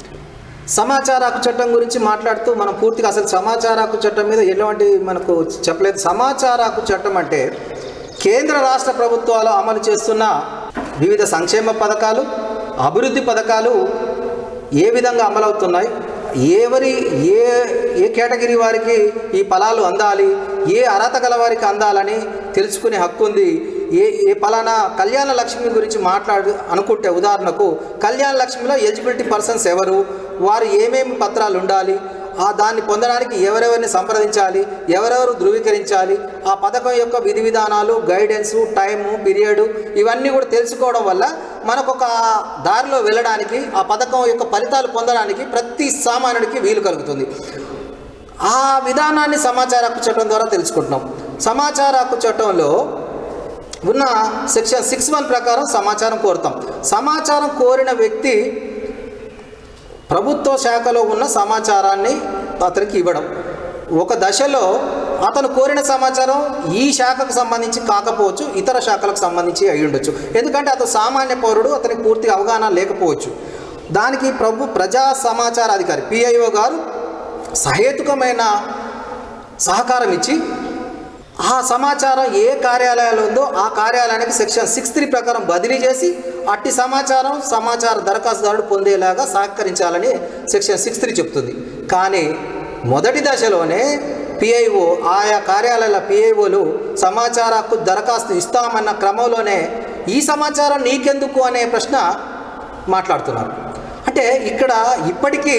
సమాచార హక్కు చట్టం గురించి మాట్లాడుతూ మనం పూర్తిగా అసలు సమాచార హక్కు చట్టం మీద ఎలాంటి మనకు చెప్పలేదు సమాచార హక్కు చట్టం అంటే కేంద్ర రాష్ట్ర ప్రభుత్వాలు అమలు చేస్తున్న వివిధ సంక్షేమ పథకాలు అభివృద్ధి పథకాలు ఏ విధంగా అమలవుతున్నాయి ఎవరి ఏ ఏ కేటగిరీ వారికి ఈ ఫలాలు అందాలి ఏ అర్హత గల వారికి అందాలని తెలుసుకునే హక్కు ఉంది ఏ ఏ ఫలానా కళ్యాణ లక్ష్మి గురించి మాట్లాడు అనుకుంటే ఉదాహరణకు కళ్యాణ లక్ష్మిలో ఎలిజిబిలిటీ పర్సన్స్ ఎవరు వారు ఏమేమి పత్రాలు ఉండాలి ఆ దాన్ని పొందడానికి ఎవరెవరిని సంప్రదించాలి ఎవరెవరు ధృవీకరించాలి ఆ పథకం యొక్క విధి విధానాలు గైడెన్సు టైము పీరియడ్ ఇవన్నీ కూడా తెలుసుకోవడం వల్ల మనకు ఒక దారిలో వెళ్ళడానికి ఆ పథకం యొక్క ఫలితాలు పొందడానికి ప్రతి సామాన్యుడికి వీలు కలుగుతుంది ఆ విధానాన్ని సమాచార హక్కు చట్టం ద్వారా తెలుసుకుంటున్నాం సమాచార హక్కు చట్టంలో ఉన్న సెక్షన్ సిక్స్ వన్ ప్రకారం సమాచారం కోరుతాం సమాచారం కోరిన వ్యక్తి ప్రభుత్వ శాఖలో ఉన్న సమాచారాన్ని అతనికి ఇవ్వడం ఒక దశలో అతను కోరిన సమాచారం ఈ శాఖకు సంబంధించి కాకపోవచ్చు ఇతర శాఖలకు సంబంధించి అయి ఉండొచ్చు ఎందుకంటే అతను సామాన్య పౌరుడు అతనికి పూర్తిగా అవగాహన లేకపోవచ్చు దానికి ప్రభు ప్రజా సమాచార అధికారి పిఐఓ గారు సహేతుకమైన సహకారం ఇచ్చి ఆ సమాచారం ఏ కార్యాలయాలు ఉందో ఆ కార్యాలయానికి సెక్షన్ సిక్స్ త్రీ ప్రకారం బదిలీ చేసి అట్టి సమాచారం సమాచార దరఖాస్తుదారుడు పొందేలాగా సహకరించాలని సెక్షన్ సిక్స్ త్రీ చెప్తుంది కానీ మొదటి దశలోనే పిఐఓ ఆయా కార్యాలయాల పిఐఓలు సమాచార హక్కు దరఖాస్తు ఇస్తామన్న క్రమంలోనే ఈ సమాచారం నీకెందుకు అనే ప్రశ్న మాట్లాడుతున్నారు అంటే ఇక్కడ ఇప్పటికీ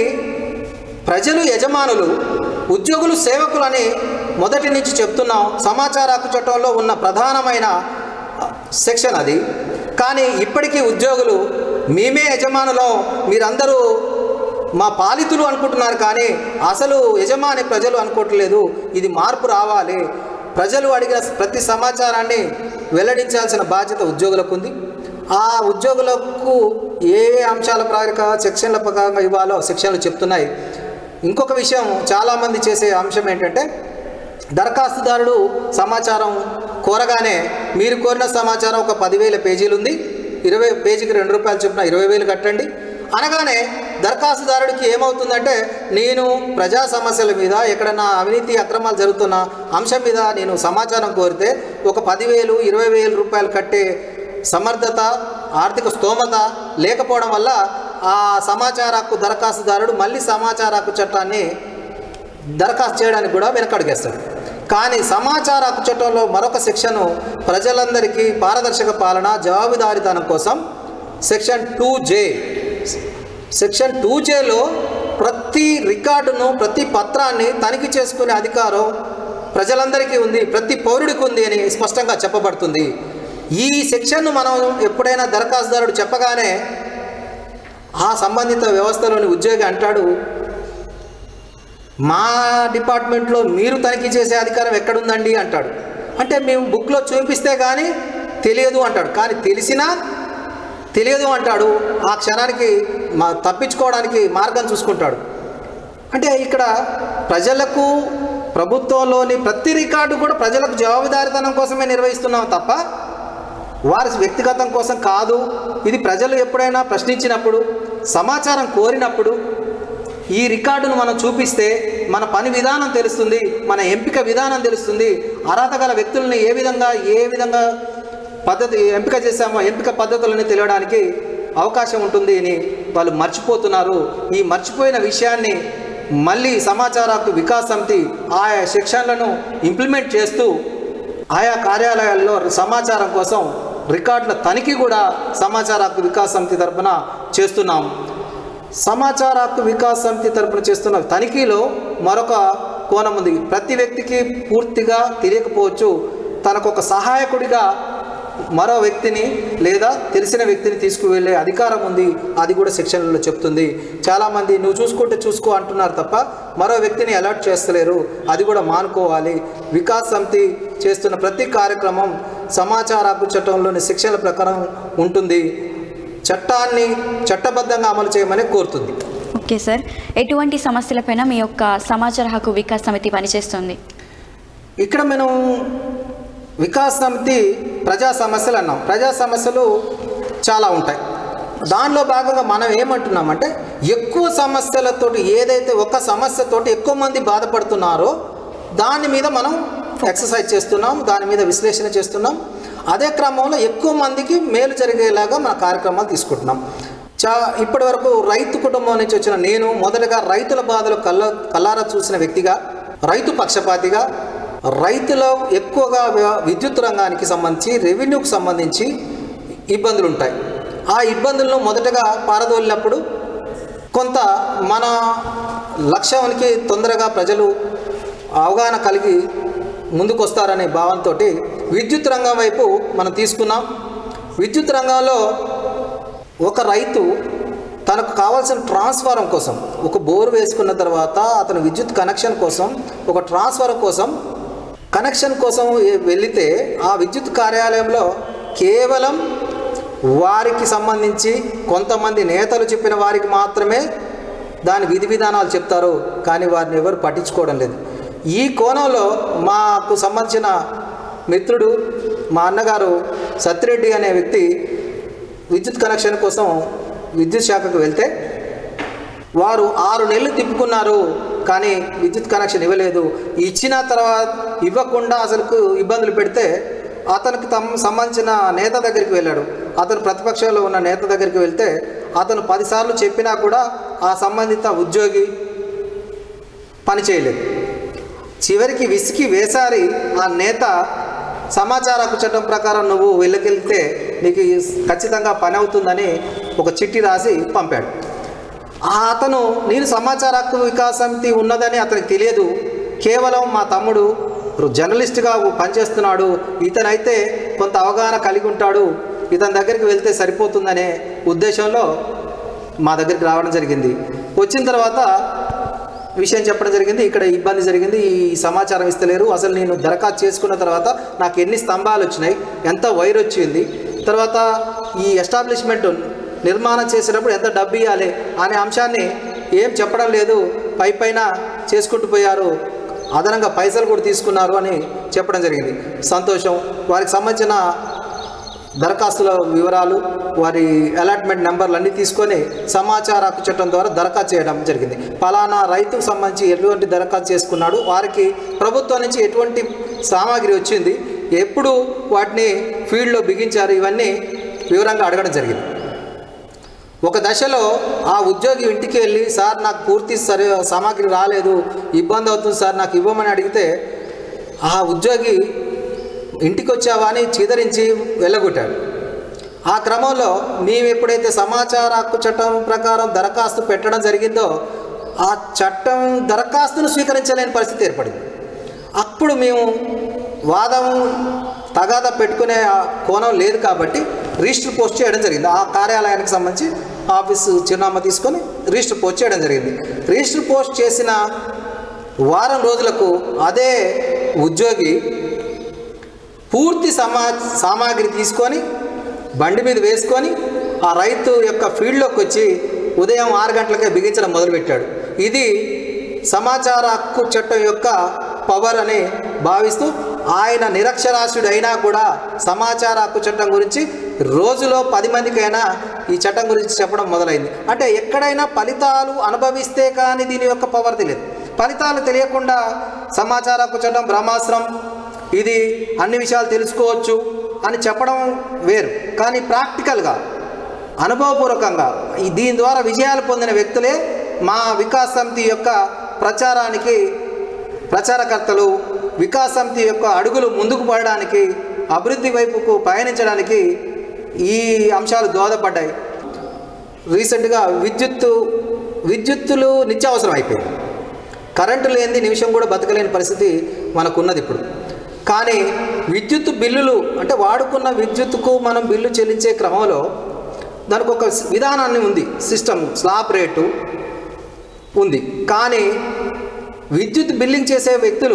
ప్రజలు యజమానులు ఉద్యోగులు సేవకులని మొదటి నుంచి చెప్తున్నాం సమాచార హక్కు చట్టంలో ఉన్న ప్రధానమైన సెక్షన్ అది కానీ ఇప్పటికీ ఉద్యోగులు మేమే యజమానులం మీరందరూ మా పాలితులు అనుకుంటున్నారు కానీ అసలు యజమాని ప్రజలు అనుకోవట్లేదు ఇది మార్పు రావాలి ప్రజలు అడిగిన ప్రతి సమాచారాన్ని వెల్లడించాల్సిన బాధ్యత ఉద్యోగులకు ఉంది ఆ ఉద్యోగులకు ఏ ఏ అంశాల ప్రకారంగా సెక్షన్ల ప్రకారంగా ఇవ్వాలో సెక్షన్లు చెప్తున్నాయి ఇంకొక విషయం చాలామంది చేసే అంశం ఏంటంటే దరఖాస్తుదారుడు సమాచారం కోరగానే మీరు కోరిన సమాచారం ఒక పదివేల పేజీలు ఉంది ఇరవై పేజీకి రెండు రూపాయలు చొప్పున ఇరవై వేలు కట్టండి అనగానే దరఖాస్తుదారుడికి ఏమవుతుందంటే నేను ప్రజా సమస్యల మీద ఎక్కడన్నా అవినీతి అక్రమాలు జరుగుతున్న అంశం మీద నేను సమాచారం కోరితే ఒక పదివేలు ఇరవై వేలు రూపాయలు కట్టే సమర్థత ఆర్థిక స్తోమత లేకపోవడం వల్ల ఆ సమాచార హక్కు దరఖాస్తుదారుడు మళ్ళీ సమాచార హక్కు చట్టాన్ని దరఖాస్తు చేయడానికి కూడా వెనకడుగేస్తాడు కానీ సమాచార హక్కు చట్టంలో మరొక సెక్షను ప్రజలందరికీ పారదర్శక పాలన జవాబుదారీతనం కోసం section two J section two జేలో ప్రతి రికార్డును ప్రతి పత్రాన్ని తనిఖీ చేసుకునే అధికారం ప్రజలందరికీ ఉంది ప్రతి పౌరుడికి ఉంది అని స్పష్టంగా చెప్పబడుతుంది ఈ సెక్షన్ను మనం ఎప్పుడైనా దరఖాస్తుదారుడు చెప్పగానే ఆ సంబంధిత వ్యవస్థలోని ఉద్యోగి అంటాడు మా డిపార్ట్మెంట్లో మీరు తనిఖీ చేసే అధికారం ఎక్కడుందండి అంటాడు అంటే మేము బుక్లో చూపిస్తే కానీ తెలియదు అంటాడు కానీ తెలిసినా తెలియదు అంటాడు ఆ క్షణానికి మా తప్పించుకోవడానికి మార్గం చూసుకుంటాడు అంటే ఇక్కడ ప్రజలకు ప్రభుత్వంలోని ప్రతి రికార్డు కూడా ప్రజలకు జవాబుదారితనం కోసమే నిర్వహిస్తున్నాం తప్ప వారి వ్యక్తిగతం కోసం కాదు ఇది ప్రజలు ఎప్పుడైనా ప్రశ్నించినప్పుడు సమాచారం కోరినప్పుడు ఈ రికార్డును మనం చూపిస్తే మన పని విధానం తెలుస్తుంది మన ఎంపిక విధానం తెలుస్తుంది అర్హత గల వ్యక్తుల్ని ఏ విధంగా ఏ విధంగా పద్ధతి ఎంపిక చేశామో ఎంపిక పద్ధతులని తెలియడానికి అవకాశం ఉంటుంది అని వాళ్ళు మర్చిపోతున్నారు ఈ మర్చిపోయిన విషయాన్ని మళ్ళీ సమాచార హక్కు వికాస్ సమితి ఆయా సెక్షన్లను ఇంప్లిమెంట్ చేస్తూ ఆయా కార్యాలయాల్లో సమాచారం కోసం రికార్డుల తనిఖీ కూడా సమాచార హక్కు వికాస్ సమితి తరపున చేస్తున్నాం సమాచార హక్కు వికాస్ సమితి తరపున చేస్తున్న తనిఖీలో మరొక కోణం ఉంది ప్రతి వ్యక్తికి పూర్తిగా తెలియకపోవచ్చు తనకు ఒక సహాయకుడిగా మరో వ్యక్తిని లేదా తెలిసిన వ్యక్తిని తీసుకువెళ్ళే అధికారం ఉంది అది కూడా సెక్షన్లలో చెప్తుంది చాలామంది నువ్వు చూసుకుంటే చూసుకో అంటున్నారు తప్ప మరో వ్యక్తిని అలర్ట్ చేస్తలేరు అది కూడా మానుకోవాలి వికాస్ సమితి చేస్తున్న ప్రతి కార్యక్రమం సమాచార హక్కు చట్టంలోని శిక్షల ప్రకారం ఉంటుంది చట్టాన్ని చట్టబద్ధంగా అమలు చేయమని కోరుతుంది ఓకే సార్ ఎటువంటి సమస్యలపైన మీ యొక్క సమాచార హక్కు వికాస్ సమితి పనిచేస్తుంది ఇక్కడ మనం వికాస్ సమితి ప్రజా సమస్యలు అన్నాం ప్రజా సమస్యలు చాలా ఉంటాయి దానిలో భాగంగా మనం ఏమంటున్నామంటే ఎక్కువ సమస్యలతోటి ఏదైతే ఒక సమస్యతోటి ఎక్కువ మంది బాధపడుతున్నారో దాని మీద మనం ఎక్సర్సైజ్ చేస్తున్నాం దాని మీద విశ్లేషణ చేస్తున్నాం అదే క్రమంలో ఎక్కువ మందికి మేలు జరిగేలాగా మన కార్యక్రమాలు తీసుకుంటున్నాం చా ఇప్పటి వరకు రైతు కుటుంబం నుంచి వచ్చిన నేను మొదటగా రైతుల బాధలు కళ్ళ కల్లారా చూసిన వ్యక్తిగా రైతు పక్షపాతిగా రైతులో ఎక్కువగా వ్య- విద్యుత్ రంగానికి సంబంధించి రెవెన్యూకి సంబంధించి ఇబ్బందులు ఉంటాయి ఆ ఇబ్బందులను మొదటగా పారదోలినప్పుడు కొంత మన లక్ష్యానికి తొందరగా ప్రజలు అవగాహన కలిగి ముందుకొస్తారనే భావంతో విద్యుత్ రంగం వైపు మనం తీసుకున్నాం విద్యుత్ రంగంలో ఒక రైతు తనకు కావాల్సిన ట్రాన్స్ఫారం కోసం ఒక బోర్ వేసుకున్న తర్వాత అతను విద్యుత్ కనెక్షన్ కోసం ఒక ట్రాన్స్ఫారం కోసం కనెక్షన్ కోసం ఏ- వెళితే ఆ విద్యుత్ కార్యాలయంలో కేవలం వారికి సంబంధించి కొంతమంది నేతలు చెప్పిన వారికి మాత్రమే దాని విధి విధానాలు చెప్తారు కానీ వారిని ఎవరు పట్టించుకోవడం లేదు ఈ కోణంలో మాకు సంబంధించిన మిత్రుడు మా అన్నగారు సత్యరెడ్డి అనే వ్యక్తి విద్యుత్ కనెక్షన్ కోసం విద్యుత్ శాఖకు వెళ్తే వారు ఆరు నెలలు తిప్పుకున్నారు కానీ విద్యుత్ కనెక్షన్ ఇవ్వలేదు ఇచ్చిన తర్వాత ఇవ్వకుండా అసలుకు ఇబ్బందులు పెడితే అతనికి తమ సంబంధించిన నేత దగ్గరికి వెళ్ళాడు అతను ప్రతిపక్షంలో ఉన్న నేత దగ్గరికి వెళ్తే అతను పదిసార్లు చెప్పినా కూడా ఆ సంబంధిత ఉద్యోగి పని చేయలేదు చివరికి విసికి వేసారి ఆ నేత సమాచార హక్కు చట్టం ప్రకారం నువ్వు వెళ్ళకెళ్తే నీకు ఈ ఖచ్చితంగా పని అవుతుందని ఒక చిట్టి రాసి పంపాడు ఆ అతను నేను సమాచార హక్కు వికాస సమితి ఉన్నదని అతనికి తెలియదు కేవలం మా తమ్ముడు జర్నలిస్ట్గా పనిచేస్తున్నాడు ఇతనైతే కొంత అవగాహన కలిగి ఉంటాడు ఇతని దగ్గరికి వెళ్తే సరిపోతుందనే ఉద్దేశంలో మా దగ్గరికి రావడం జరిగింది వచ్చిన తర్వాత విషయం చెప్పడం జరిగింది ఇక్కడ ఇబ్బంది జరిగింది ఈ సమాచారం ఇస్తలేరు అసలు నేను దరఖాస్తు చేసుకున్న తర్వాత నాకు ఎన్ని స్తంభాలు వచ్చినాయి ఎంత వైర్ వచ్చింది తర్వాత ఈ ఎస్టాబ్లిష్మెంట్ నిర్మాణం చేసేటప్పుడు ఎంత డబ్బు ఇవ్వాలి అనే అంశాన్ని ఏం చెప్పడం లేదు పై పైన చేసుకుంటూ పోయారు అదనంగా పైసలు కూడా తీసుకున్నారు అని చెప్పడం జరిగింది సంతోషం వారికి సంబంధించిన దరఖాస్తుల వివరాలు వారి అలాట్మెంట్ నెంబర్లు అన్నీ తీసుకొని సమాచార హక్కు చట్టం ద్వారా దరఖాస్తు చేయడం జరిగింది ఫలానా రైతుకు సంబంధించి ఎటువంటి దరఖాస్తు చేసుకున్నాడు వారికి ప్రభుత్వం నుంచి ఎటువంటి సామాగ్రి వచ్చింది ఎప్పుడు వాటిని ఫీల్డ్లో బిగించారు ఇవన్నీ వివరంగా అడగడం జరిగింది ఒక దశలో ఆ ఉద్యోగి ఇంటికి వెళ్ళి సార్ నాకు పూర్తి సరి సామాగ్రి రాలేదు ఇబ్బంది అవుతుంది సార్ నాకు ఇవ్వమని అడిగితే ఆ ఉద్యోగి ఇంటికి వచ్చావా అని చీదరించి వెళ్ళగొట్టాడు ఆ క్రమంలో మేము ఎప్పుడైతే సమాచార హక్కు చట్టం ప్రకారం దరఖాస్తు పెట్టడం జరిగిందో ఆ చట్టం దరఖాస్తును స్వీకరించలేని పరిస్థితి ఏర్పడింది అప్పుడు మేము వాదం తగాదా పెట్టుకునే ఆ కోణం లేదు కాబట్టి రిజిస్టర్ పోస్ట్ చేయడం జరిగింది ఆ కార్యాలయానికి సంబంధించి ఆఫీసు చిరునామా తీసుకొని రిజిస్టర్ పోస్ట్ చేయడం జరిగింది రిజిస్టర్ పోస్ట్ చేసిన వారం రోజులకు అదే ఉద్యోగి పూర్తి సమా సామాగ్రి తీసుకొని బండి మీద వేసుకొని ఆ రైతు యొక్క ఫీల్డ్లోకి వచ్చి ఉదయం ఆరు గంటలకే బిగించడం మొదలుపెట్టాడు ఇది సమాచార హక్కు చట్టం యొక్క పవర్ అని భావిస్తూ ఆయన నిరక్షరాస్యుడు అయినా కూడా సమాచార హక్కు చట్టం గురించి రోజులో పది మందికైనా ఈ చట్టం గురించి చెప్పడం మొదలైంది అంటే ఎక్కడైనా ఫలితాలు అనుభవిస్తే కానీ దీని యొక్క పవర్ తెలియదు ఫలితాలు తెలియకుండా సమాచార హక్కు చట్టం బ్రహ్మాస్త్రం ఇది అన్ని విషయాలు తెలుసుకోవచ్చు అని చెప్పడం వేరు కానీ ప్రాక్టికల్గా అనుభవపూర్వకంగా ఈ దీని ద్వారా విజయాలు పొందిన వ్యక్తులే మా వికాస్ సమితి యొక్క ప్రచారానికి ప్రచారకర్తలు వికాస్ సమితి యొక్క అడుగులు ముందుకు పడడానికి అభివృద్ధి వైపుకు పయనించడానికి ఈ అంశాలు దోహదపడ్డాయి రీసెంట్గా విద్యుత్తు విద్యుత్తులు నిత్యావసరం అయిపోయింది కరెంటు లేనిది నిమిషం కూడా బతకలేని పరిస్థితి మనకున్నది ఇప్పుడు కానీ విద్యుత్ బిల్లులు అంటే వాడుకున్న విద్యుత్తుకు మనం బిల్లు చెల్లించే క్రమంలో దానికి ఒక విధానాన్ని ఉంది సిస్టమ్ స్లాబ్ రేటు ఉంది కానీ విద్యుత్ బిల్లింగ్ చేసే వ్యక్తులు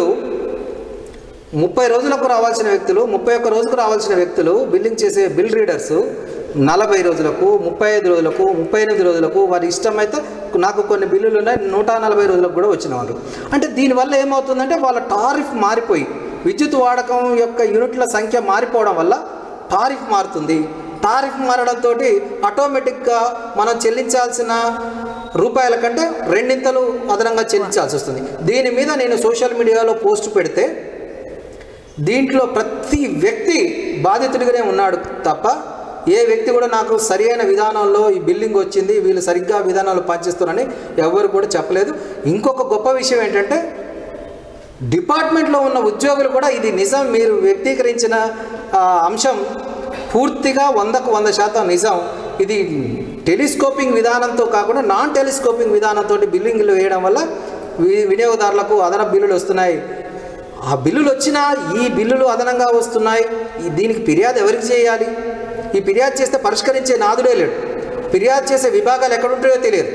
ముప్పై రోజులకు రావాల్సిన వ్యక్తులు ముప్పై ఒక్క రోజుకు రావాల్సిన వ్యక్తులు బిల్లింగ్ చేసే బిల్ రీడర్స్ నలభై రోజులకు ముప్పై ఐదు రోజులకు ముప్పై ఎనిమిది రోజులకు వారి ఇష్టమైతే నాకు కొన్ని బిల్లులు ఉన్నాయి నూట నలభై రోజులకు కూడా వచ్చిన వాళ్ళు అంటే దీనివల్ల ఏమవుతుందంటే వాళ్ళ టారిఫ్ మారిపోయి విద్యుత్ వాడకం యొక్క యూనిట్ల సంఖ్య మారిపోవడం వల్ల టారిఫ్ మారుతుంది టారిఫ్ మారడంతో ఆటోమేటిక్గా మనం చెల్లించాల్సిన రూపాయల కంటే రెండింతలు అదనంగా చెల్లించాల్సి వస్తుంది దీని మీద నేను సోషల్ మీడియాలో పోస్ట్ పెడితే దీంట్లో ప్రతి వ్యక్తి బాధితుడిగానే ఉన్నాడు తప్ప ఏ వ్యక్తి కూడా నాకు సరైన విధానంలో ఈ బిల్డింగ్ వచ్చింది వీళ్ళు సరిగ్గా విధానాలు పనిచేస్తున్నారని ఎవరు కూడా చెప్పలేదు ఇంకొక గొప్ప విషయం ఏంటంటే డిపార్ట్మెంట్లో ఉన్న ఉద్యోగులు కూడా ఇది నిజం మీరు వ్యక్తీకరించిన ఆ, అంశం పూర్తిగా వందకు వంద శాతం నిజం ఇది టెలిస్కోపింగ్ విధానంతో కాకుండా నాన్ టెలిస్కోపింగ్ విధానంతో బిల్లింగ్లు వేయడం వల్ల వి- వినియోగదారులకు అదనపు బిల్లులు వస్తున్నాయి ఆ బిల్లులు వచ్చినా ఈ బిల్లులు అదనంగా వస్తున్నాయి ఈ- దీనికి ఫిర్యాదు ఎవరికి చేయాలి ఈ ఫిర్యాదు చేస్తే పరిష్కరించే నాదుడే లేడు ఫిర్యాదు చేసే విభాగాలు ఎక్కడుంటాయో తెలియదు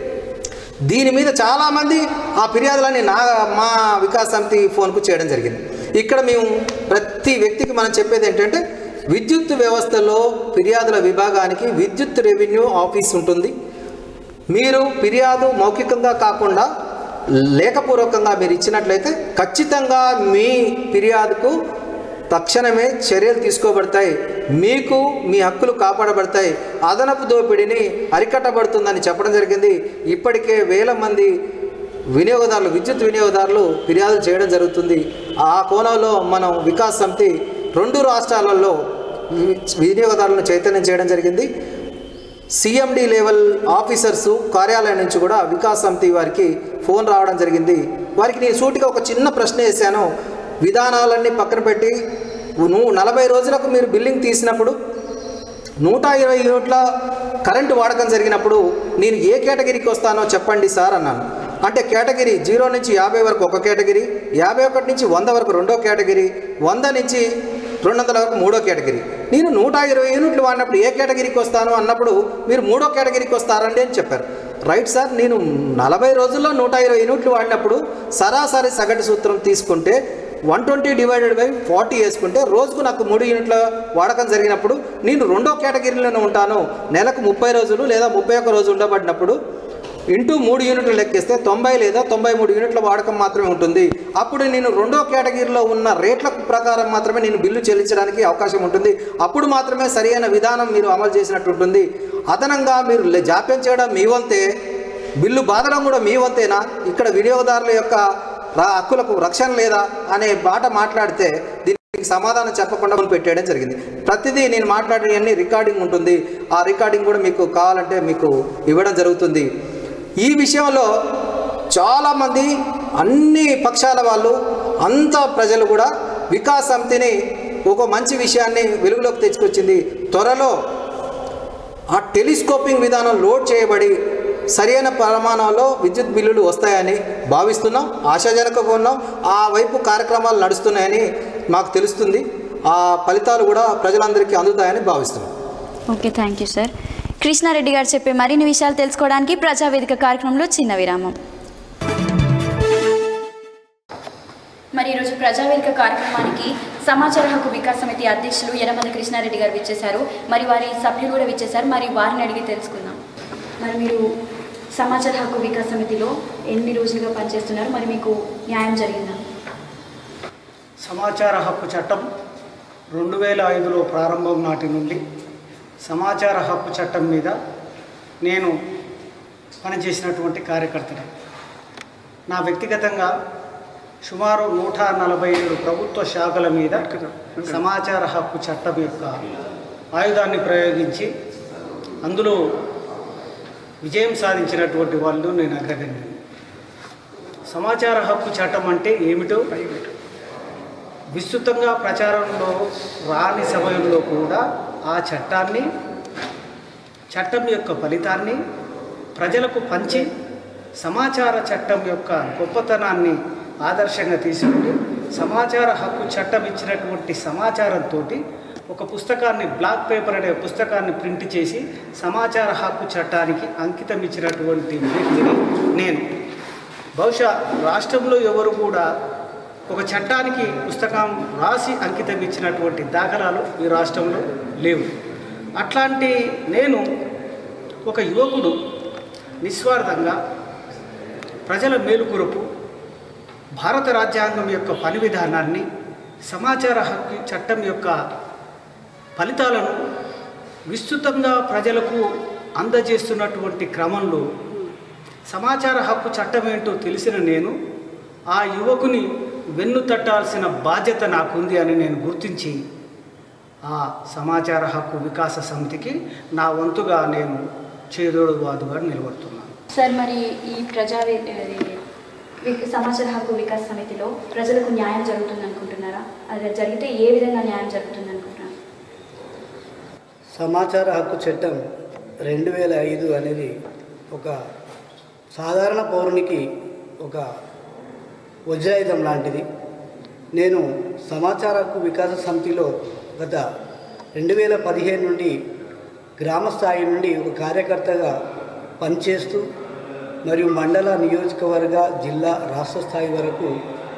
దీని మీద చాలామంది ఆ ఫిర్యాదులని నా మా వికాస్ సమితి ఫోన్కు చేయడం జరిగింది ఇక్కడ మేము ప్రతి వ్యక్తికి మనం చెప్పేది ఏంటంటే విద్యుత్ వ్యవస్థలో ఫిర్యాదుల విభాగానికి విద్యుత్ రెవెన్యూ ఆఫీస్ ఉంటుంది మీరు ఫిర్యాదు మౌఖికంగా కాకుండా లేఖపూర్వకంగా మీరు ఇచ్చినట్లయితే ఖచ్చితంగా మీ ఫిర్యాదుకు తక్షణమే చర్యలు తీసుకోబడతాయి మీకు మీ హక్కులు కాపాడబడతాయి అదనపు దోపిడీని అరికట్టబడుతుందని చెప్పడం జరిగింది ఇప్పటికే వేల మంది వినియోగదారులు విద్యుత్ వినియోగదారులు ఫిర్యాదులు చేయడం జరుగుతుంది ఆ కోణంలో మనం వికాస్ సమితి రెండు రాష్ట్రాలలో వి- వినియోగదారులను చైతన్యం చేయడం జరిగింది సిఎండి లెవెల్ ఆఫీసర్సు కార్యాలయం నుంచి కూడా వికాస్ సమితి వారికి ఫోన్ రావడం జరిగింది వారికి నేను సూటిగా ఒక చిన్న ప్రశ్న వేశాను విధానాలన్నీ పక్కన పెట్టి నువ్వు నలభై రోజులకు మీరు బిల్లింగ్ తీసినప్పుడు నూట ఇరవై యూనిట్ల కరెంటు వాడకం జరిగినప్పుడు నేను ఏ కేటగిరీకి వస్తానో చెప్పండి సార్ అన్నాను అంటే కేటగిరీ జీరో నుంచి యాభై వరకు ఒక కేటగిరీ యాభై ఒకటి నుంచి వంద వరకు రెండో కేటగిరీ వంద నుంచి రెండు వందల వరకు మూడో కేటగిరీ నేను నూట ఇరవై యూనిట్లు వాడినప్పుడు ఏ కేటగిరీకి వస్తాను అన్నప్పుడు మీరు మూడో కేటగిరీకి వస్తారండి అని చెప్పారు రైట్ సార్ నేను నలభై రోజుల్లో నూట ఇరవై యూనిట్లు వాడినప్పుడు సరాసరి సగటు సూత్రం తీసుకుంటే one twenty divided by forty వేసుకుంటే రోజుకు నాకు మూడు యూనిట్ల వాడకం జరిగినప్పుడు నేను రెండో కేటగిరీలోనే ఉంటాను నెలకు ముప్పై రోజులు లేదా ముప్పై ఒక్క రోజు ఉండబడినప్పుడు ఇంటూ మూడు యూనిట్లు లెక్కిస్తే తొంభై లేదా తొంభై మూడు యూనిట్ల వాడకం మాత్రమే ఉంటుంది అప్పుడు నేను రెండో కేటగిరీలో ఉన్న రేట్ల ప్రకారం మాత్రమే నేను బిల్లు చెల్లించడానికి అవకాశం ఉంటుంది అప్పుడు మాత్రమే సరైన విధానం మీరు అమలు చేసినట్టు ఉంటుంది అదనంగా మీరు లే- జాప్యం చేయడం మీ వంతే బిల్లు బాధడం కూడా మీ వంతేనా ఇక్కడ వినియోగదారుల యొక్క రా హక్కులకు రక్షణ లేదా అనే మాట మాట్లాడితే దీనికి సమాధానం చెప్పకుండా ఫోన్ పెట్టేయడం జరిగింది ప్రతిదీ నేను మాట్లాడేవన్నీ రికార్డింగ్ ఉంటుంది ఆ రికార్డింగ్ కూడా మీకు కావాలంటే మీకు ఇవ్వడం జరుగుతుంది ఈ విషయంలో చాలామంది అన్ని పక్షాల వాళ్ళు అంత ప్రజలు కూడా వికాస్ సమితిని ఒక మంచి విషయాన్ని వెలుగులోకి తెచ్చుకొచ్చింది త్వరలో ఆ టెలిస్కోపింగ్ విధానం లోడ్ చేయబడి సరైన ప్రమాణంలో విద్యుత్ బిల్లులు వస్తాయని భావిస్తున్నాం ఆశాజనకంగా ఉన్నాం ఆ వైపు కార్యక్రమాలు నడుస్తున్నాయని మాకు తెలుస్తుంది ఆ ఫలితాలు కూడా ప్రజలందరికీ అందుతాయని భావిస్తున్నాం okay thank you sir Krishna Reddy గారు చెప్పే మరిన్ని విషయాలు తెలుసుకోవడానికి ప్రజావేదిక కార్యక్రమంలో చిన్న విరామం మరి ఈరోజు ప్రజావేదిక కార్యక్రమానికి సమాచార హక్కు వికాస్ సమితి అధ్యక్షులు యనమల కృష్ణారెడ్డి గారు విచ్చేశారు మరి వారి సభ్యులు కూడా విచ్చేశారు మరి వారిని అడిగి తెలుసుకుందాం మరి మీరు సమాచార హక్కు వికాస్ సమితిలో ఎన్ని రోజులుగా పనిచేస్తున్నారు మరి మీకు న్యాయం జరిగిందా సమాచార హక్కు చట్టం రెండు వేల ఐదులో ప్రారంభం నాటి నుండి సమాచార హక్కు చట్టం మీద నేను పనిచేసినటువంటి కార్యకర్తనే నా వ్యక్తిగతంగా సుమారు నూట నలభై ఏడు ప్రభుత్వ శాఖల మీద సమాచార హక్కు చట్టం యొక్క ఆయుధాన్ని ప్రయోగించి అందులో విజయం సాధించినటువంటి వాళ్ళు నేను అగ్రగణ్యం సమాచార హక్కు చట్టం అంటే ఏమిటో విస్తృతంగా ప్రచారంలో రాని సమయంలో కూడా ఆ చట్టాన్ని చట్టం యొక్క ఫలితాన్ని ప్రజలకు పంచి సమాచార చట్టం యొక్క గొప్పతనాన్ని ఆదర్శంగా తీసుకుని సమాచార హక్కు చట్టం ఇచ్చినటువంటి సమాచారంతో ఒక పుస్తకాన్ని బ్లాక్ పేపర్ అనే పుస్తకాన్ని ప్రింట్ చేసి సమాచార హక్కు చట్టానికి అంకితం ఇచ్చినటువంటి వ్యక్తిని నేను బహుశా రాష్ట్రంలో ఎవరు కూడా ఒక చట్టానికి పుస్తకం రాసి అంకితం ఇచ్చినటువంటి దాఖలాలు ఈ రాష్ట్రంలో లేవు అట్లాంటి నేను ఒక యువకుడు నిస్వార్థంగా ప్రజల మేలుకొరకు భారత రాజ్యాంగం యొక్క పని విధానాన్ని సమాచార హక్కు చట్టం యొక్క ఫలితాలను విస్తృతంగా ప్రజలకు అందజేస్తున్నటువంటి క్రమంలో సమాచార హక్కు చట్టం ఏంటో తెలిసిన నేను ఆ యువకుని వెన్ను తట్టాల్సిన బాధ్యత నాకుంది అని నేను గుర్తించి ఆ సమాచార హక్కు వికాస సమితికి నా వంతుగా నేను చేదోడు వాదుగా నిలబడుతున్నాను సార్ మరి ఈ ప్రజా వే- ఇది వి- సమాచార హక్కు వికాస్ సమితిలో ప్రజలకు న్యాయం జరుగుతుంది అనుకుంటున్నారా అది జరిగితే ఏ విధంగా న్యాయం జరుగుతుంది అనుకుంటున్నారు సమాచార హక్కు చట్టం రెండు వేల ఐదు అనేది ఒక సాధారణ పౌరునికి ఒక వజ్రాయుధం లాంటిది నేను సమాచార హక్కు వికాస సమితిలో గత రెండు వేల పదిహేను నుండి గ్రామ స్థాయి నుండి ఒక కార్యకర్తగా పనిచేస్తూ మరియు మండల నియోజకవర్గ జిల్లా రాష్ట్ర స్థాయి వరకు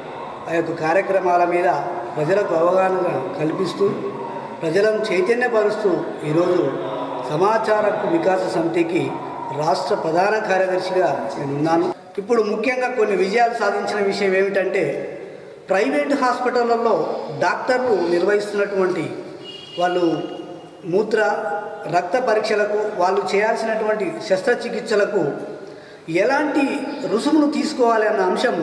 ఆ యొక్క కార్యక్రమాల మీద ప్రజలకు అవగాహన కల్పిస్తూ ప్రజలను చైతన్యపరుస్తూ ఈరోజు సమాచార హక్కు వికాస సమితికి రాష్ట్ర ప్రధాన కార్యదర్శిగా నేను ఉన్నాను ఇప్పుడు ముఖ్యంగా కొన్ని విజయాలు సాధించిన విషయం ఏమిటంటే ప్రైవేట్ హాస్పిటళ్ళల్లో డాక్టర్లు నిర్వహిస్తున్నటువంటి వాళ్ళు మూత్ర రక్త పరీక్షలకు వాళ్ళు చేయాల్సినటువంటి శస్త్రచికిత్సలకు ఎలాంటి రుసుమును తీసుకోవాలి అన్న అంశము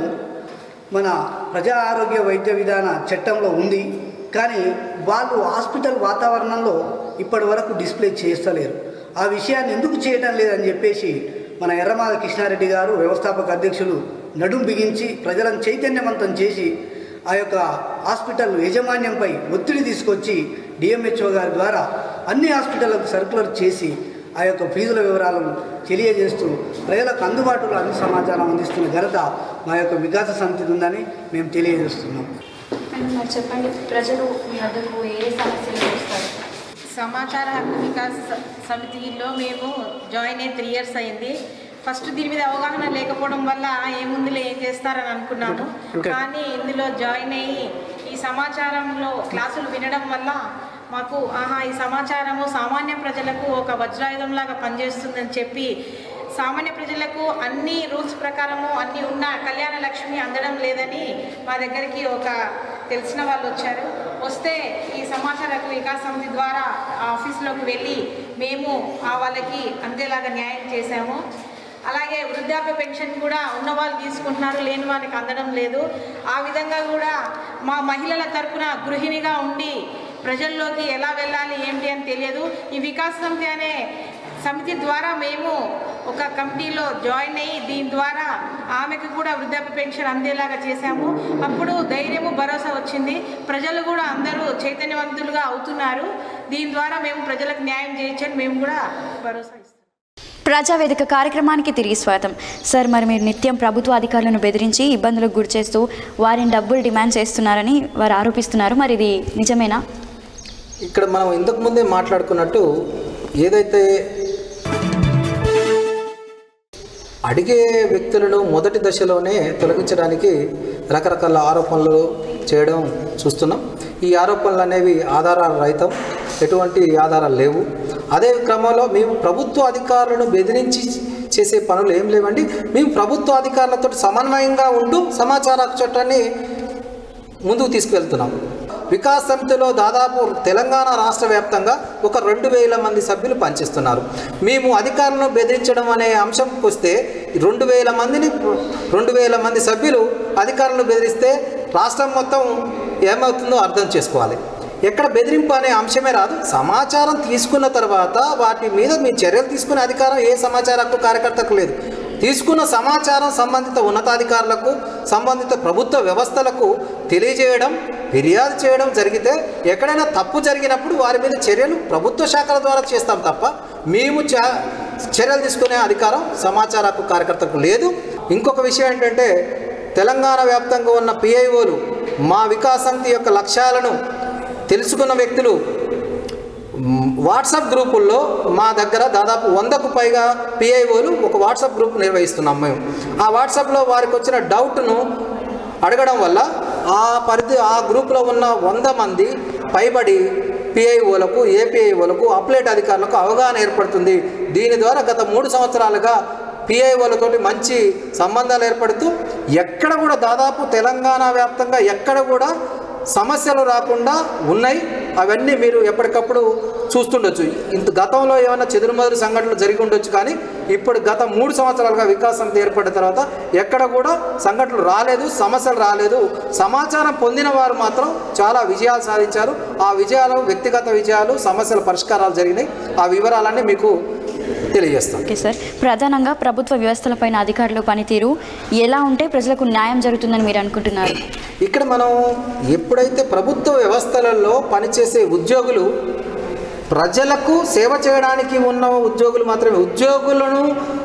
మన ప్రజా ఆరోగ్య వైద్య విధాన చట్టంలో ఉంది కానీ వాళ్ళు హాస్పిటల్ వాతావరణంలో ఇప్పటి వరకు డిస్ప్లే చేస్తలేరు ఆ విషయాన్ని ఎందుకు చేయడం లేదని చెప్పేసి మన ఎర్రమాల కృష్ణారెడ్డి గారు వ్యవస్థాపక అధ్యక్షులు నడుం బిగించి ప్రజలను చైతన్యవంతం చేసి ఆ యొక్క హాస్పిటల్ యాజమాన్యంపై ఒత్తిడి తీసుకొచ్చి డిఎంహెచ్ఓ గారి ద్వారా అన్ని హాస్పిటళ్లకు సర్కులర్ చేసి ఆ యొక్క ఫీజుల వివరాలను తెలియజేస్తూ ప్రజలకు అందుబాటులో అన్ని సమాచారం అందిస్తున్న ఘనత మా యొక్క వికాస సమితి ఉందని మేము తెలియజేస్తున్నాం అండ్ మరి చెప్పండి ప్రజలు మీ వద్దకు ఏ సమస్యలు వస్తారు సమాచార హక్కు వికాస స- సమితిలో మేము జాయిన్ అయ్యి త్రీ ఇయర్స్ అయింది ఫస్ట్ దీని మీద అవగాహన లేకపోవడం వల్ల ఏముందిలే ఏం చేస్తారని అనుకున్నాము కానీ ఇందులో జాయిన్ అయ్యి ఈ సమాచారంలో క్లాసులు వినడం వల్ల మాకు ఆహా ఈ సమాచారము సామాన్య ప్రజలకు ఒక వజ్రాయుధంలాగా పనిచేస్తుందని చెప్పి సామాన్య ప్రజలకు అన్ని రూల్స్ ప్రకారము అన్ని ఉన్న కళ్యాణ లక్ష్మి అందడం లేదని మా దగ్గరికి ఒక తెలిసిన వాళ్ళు వచ్చారు వస్తే ఈ సమాచార హక్కు వికాస్ సమితి ద్వారా ఆ ఆఫీస్లోకి వెళ్ళి మేము ఆ వాళ్ళకి అందేలాగా న్యాయం చేశాము అలాగే వృద్ధాప్య పెన్షన్ కూడా ఉన్న వాళ్ళు తీసుకుంటున్నారు లేని వాళ్ళకి అందడం లేదు ఆ విధంగా కూడా మా మహిళల తరపున గృహిణిగా ఉండి ప్రజల్లోకి ఎలా వెళ్ళాలి ఏంటి అని తెలియదు ఈ వికాస్ సమితి అనే సమితి ద్వారా మేము ఒక కమిటీలో జాయిన్ అయ్యి దీని ద్వారా ఆమెకు కూడా వృద్ధాప్య పెన్షన్ అందేలాగా చేశాము అప్పుడు ధైర్యము భరోసా వచ్చింది ప్రజలు కూడా అందరూ చైతన్యవంతులుగా అవుతున్నారు దీని ద్వారా మేము ప్రజలకు న్యాయం చేయొచ్చని మేము కూడా భరోసా ఇస్తాం ప్రజావేదిక కార్యక్రమానికి తిరిగి స్వాగతం సార్ మరి మీరు నిత్యం ప్రభుత్వ అధికారులను బెదిరించి ఇబ్బందులకు గురి చేస్తూ వారిని డబ్బులు డిమాండ్ చేస్తున్నారని వారు ఆరోపిస్తున్నారు మరి ఇది నిజమేనా ఇక్కడ మనం ఇంతకు ముందే మాట్లాడుకున్నట్టు ఏదైతే అడిగే వ్యక్తులను మొదటి దశలోనే తొలగించడానికి రకరకాల ఆరోపణలు చేయడం చూస్తున్నాం ఈ ఆరోపణలు అనేవి ఆధారాల రహితం ఎటువంటి ఆధారాలు లేవు అదే క్రమంలో మేము ప్రభుత్వ అధికారులను బెదిరించి చేసే పనులు ఏం లేవండి మేము ప్రభుత్వ అధికారులతో సమన్వయంగా ఉంటూ సమాచార హక్కు చట్టాన్ని ముందుకు తీసుకువెళ్తున్నాం వికాస్ సమితిలో దాదాపు తెలంగాణ రాష్ట్ర వ్యాప్తంగా ఒక రెండు వేల మంది సభ్యులు పనిచేస్తున్నారు మేము అధికారులను బెదిరించడం అనే అంశంకి వస్తే రెండు వేల మందిని రెండు వేల మంది సభ్యులు అధికారులను బెదిరిస్తే రాష్ట్రం మొత్తం ఏమవుతుందో అర్థం చేసుకోవాలి ఎక్కడ బెదిరింపు అనే అంశమే రాదు సమాచారం తీసుకున్న తర్వాత వాటి మీద మీ చర్యలు తీసుకునే అధికారం ఏ సమాచార హక్కు కార్యకర్తకు లేదు తీసుకున్న సమాచారం సంబంధిత ఉన్నతాధికారులకు సంబంధిత ప్రభుత్వ వ్యవస్థలకు తెలియజేయడం ఫిర్యాదు చేయడం జరిగితే ఎక్కడైనా తప్పు జరిగినప్పుడు వారి మీద చర్యలు ప్రభుత్వ శాఖల ద్వారా చేస్తాం తప్ప మేము చ- చర్యలు తీసుకునే అధికారం సమాచార హక్కు కార్యకర్తకు లేదు ఇంకొక విషయం ఏంటంటే తెలంగాణ వ్యాప్తంగా ఉన్న పిఐఓలు మా వికాసంతి యొక్క లక్ష్యాలను తెలుసుకున్న వ్యక్తులు మ్, వాట్సాప్ గ్రూపుల్లో మా దగ్గర దాదాపు వందకు పైగా పిఐఓలు ఒక వాట్సాప్ గ్రూప్ నిర్వహిస్తున్నాం మేము ఆ వాట్సాప్లో వారికి వచ్చిన డౌట్ను అడగడం వల్ల ఆ పరిధి ఆ గ్రూప్లో ఉన్న వంద మంది పైబడి పిఐఓలకు ఏపీఐఓలకు అప్లైట్ అధికారులకు అవగాహన ఏర్పడుతుంది దీని ద్వారా గత మూడు సంవత్సరాలుగా పిఐఓలతోటి మంచి సంబంధాలు ఏర్పడుతూ ఎక్కడ కూడా దాదాపు తెలంగాణ వ్యాప్తంగా ఎక్కడ కూడా సమస్యలు రాకుండా ఉన్నాయి అవన్నీ మీరు ఎప్పటికప్పుడు చూస్తుండొచ్చు ఇంత గతంలో ఏమైనా చెదురుమదురు సంఘటనలు జరిగి ఉండొచ్చు కానీ ఇప్పుడు గత మూడు సంవత్సరాలుగా వికాస్ సమితి ఏర్పడిన తర్వాత ఎక్కడ కూడా సంఘటనలు రాలేదు సమస్యలు రాలేదు సమాచారం పొందిన వారు మాత్రం చాలా విజయాలు సాధించారు ఆ విజయాలు వ్యక్తిగత విజయాలు సమస్యల పరిష్కారాలు జరిగినాయి ఆ వివరాలన్నీ మీకు తెలియజేస్తాం ఓకే సార్ ప్రధానంగా ప్రభుత్వ వ్యవస్థలపైన అధికారుల పనితీరు ఎలా ఉంటే ప్రజలకు న్యాయం జరుగుతుందని మీరు అనుకుంటున్నారు ఇక్కడ మనం ఎప్పుడైతే ప్రభుత్వ వ్యవస్థలలో పనిచేసే ఉద్యోగులు ప్రజలకు సేవ చేయడానికి ఉన్న ఉద్యోగులు మాత్రమే ఉద్యోగులను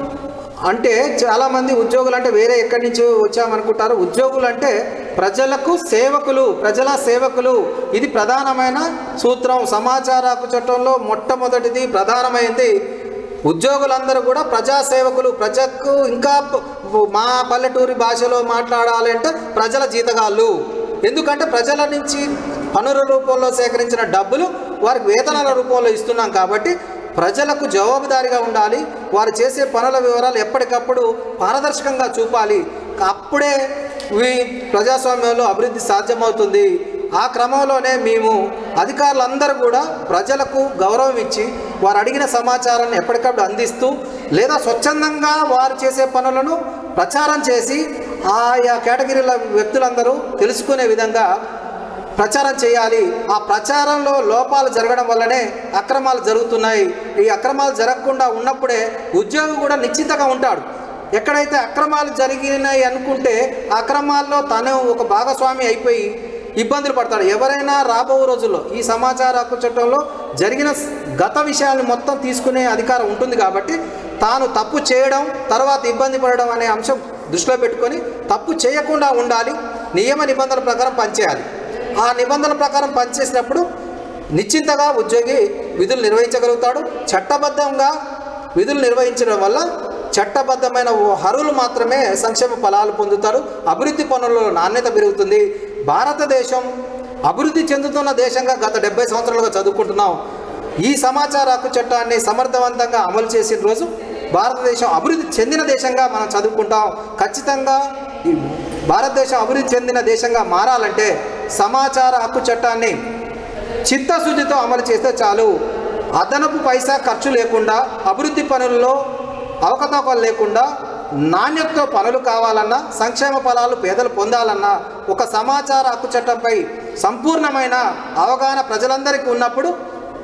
అంటే చాలామంది ఉద్యోగులు అంటే వేరే ఎక్కడి నుంచి వచ్చామనుకుంటారు ఉద్యోగులు అంటే ప్రజలకు సేవకులు ప్రజల సేవకులు ఇది ప్రధానమైన సూత్రం సమాచార హక్కు చట్టంలో మొట్టమొదటిది ప్రధానమైనది ఉద్యోగులందరూ కూడా ప్రజా సేవకులు ప్రజకు ఇంకా ప- మా పల్లెటూరి భాషలో మాట్లాడాలి అంటే ప్రజల జీతగాళ్ళు ఎందుకంటే ప్రజల నుంచి పనుల రూపంలో సేకరించిన డబ్బులు వారికి వేతనాల రూపంలో ఇస్తున్నాం కాబట్టి ప్రజలకు జవాబుదారీగా ఉండాలి వారు చేసే పనుల వివరాలు ఎప్పటికప్పుడు పారదర్శకంగా చూపాలి అప్పుడే ఈ ప్రజాస్వామ్యంలో అభివృద్ధి సాధ్యమవుతుంది ఆ క్రమంలోనే మేము అధికారులందరూ కూడా ప్రజలకు గౌరవం ఇచ్చి వారు అడిగిన సమాచారాన్ని ఎప్పటికప్పుడు అందిస్తూ లేదా స్వచ్ఛందంగా వారు చేసే పనులను ప్రచారం చేసి ఆయా కేటగిరీల వ్యక్తులందరూ తెలుసుకునే విధంగా ప్రచారం చేయాలి ఆ ప్రచారంలో లోపాలు జరగడం వల్లనే అక్రమాలు జరుగుతున్నాయి ఈ అక్రమాలు జరగకుండా ఉన్నప్పుడే ఉద్యోగి కూడా నిశ్చితగా ఉంటాడు ఎక్కడైతే అక్రమాలు జరిగినాయి అనుకుంటే ఆ అక్రమాల్లో తను ఒక భాగస్వామి అయిపోయి ఇబ్బందులు పడతాడు ఎవరైనా రాబో రోజుల్లో ఈ సమాచార హక్కు చట్టంలో జరిగిన స్- గత విషయాన్ని మొత్తం తీసుకునే అధికారం ఉంటుంది కాబట్టి తాను తప్పు చేయడం తర్వాత ఇబ్బంది పడడం అనే అంశం దృష్టిలో పెట్టుకొని తప్పు చేయకుండా ఉండాలి నియమ నిబంధనల ప్రకారం పనిచేయాలి ఆ నిబంధనల ప్రకారం పనిచేసినప్పుడు నిశ్చింతగా ఉద్యోగి విధులు నిర్వహించగలుగుతాడు చట్టబద్ధంగా విధులు నిర్వహించడం వల్ల చట్టబద్ధమైన ఓ హరులు మాత్రమే సంక్షేమ ఫలాలు పొందుతారు అభివృద్ధి పనుల్లో నాణ్యత పెరుగుతుంది భారతదేశం అభివృద్ధి చెందుతున్న దేశంగా గత డెబ్బై సంవత్సరాలుగా చదువుకుంటున్నాం ఈ సమాచార హక్కు చట్టాన్ని సమర్థవంతంగా అమలు చేసిన రోజు భారతదేశం అభివృద్ధి చెందిన దేశంగా మనం చదువుకుంటాం ఖచ్చితంగా ఈ భారతదేశం అభివృద్ధి చెందిన దేశంగా మారాలంటే సమాచార హక్కు చట్టాన్ని చిత్తశుద్ధితో అమలు చేస్తే చాలు అదనపు పైసా ఖర్చు లేకుండా అభివృద్ధి పనుల్లో అవకతవకలు లేకుండా నాణ్యతతో పనులు కావాలన్నా సంక్షేమ ఫలాలు పేదలు పొందాలన్నా ఒక సమాచార హక్కు చట్టంపై సంపూర్ణమైన అవగాహన ప్రజలందరికీ ఉన్నప్పుడు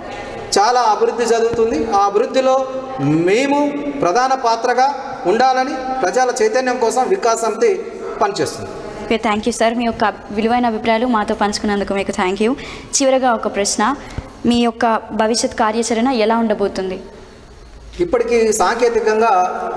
చాలా అభివృద్ధి జరుగుతుంది ఆ అభివృద్ధిలో మేము ప్రధాన పాత్రగా ఉండాలని ప్రజల చైతన్యం కోసం వికాస్ సమితి పనిచేస్తుంది ఓకే థ్యాంక్ యూ సార్ మీ యొక్క విలువైన అభిప్రాయాలు మాతో పంచుకున్నందుకు మీకు థ్యాంక్ యూ చివరగా ఒక ప్రశ్న మీ యొక్క భవిష్యత్ కార్యాచరణ ఎలా ఉండబోతుంది ఇప్పటికీ సాంకేతికంగా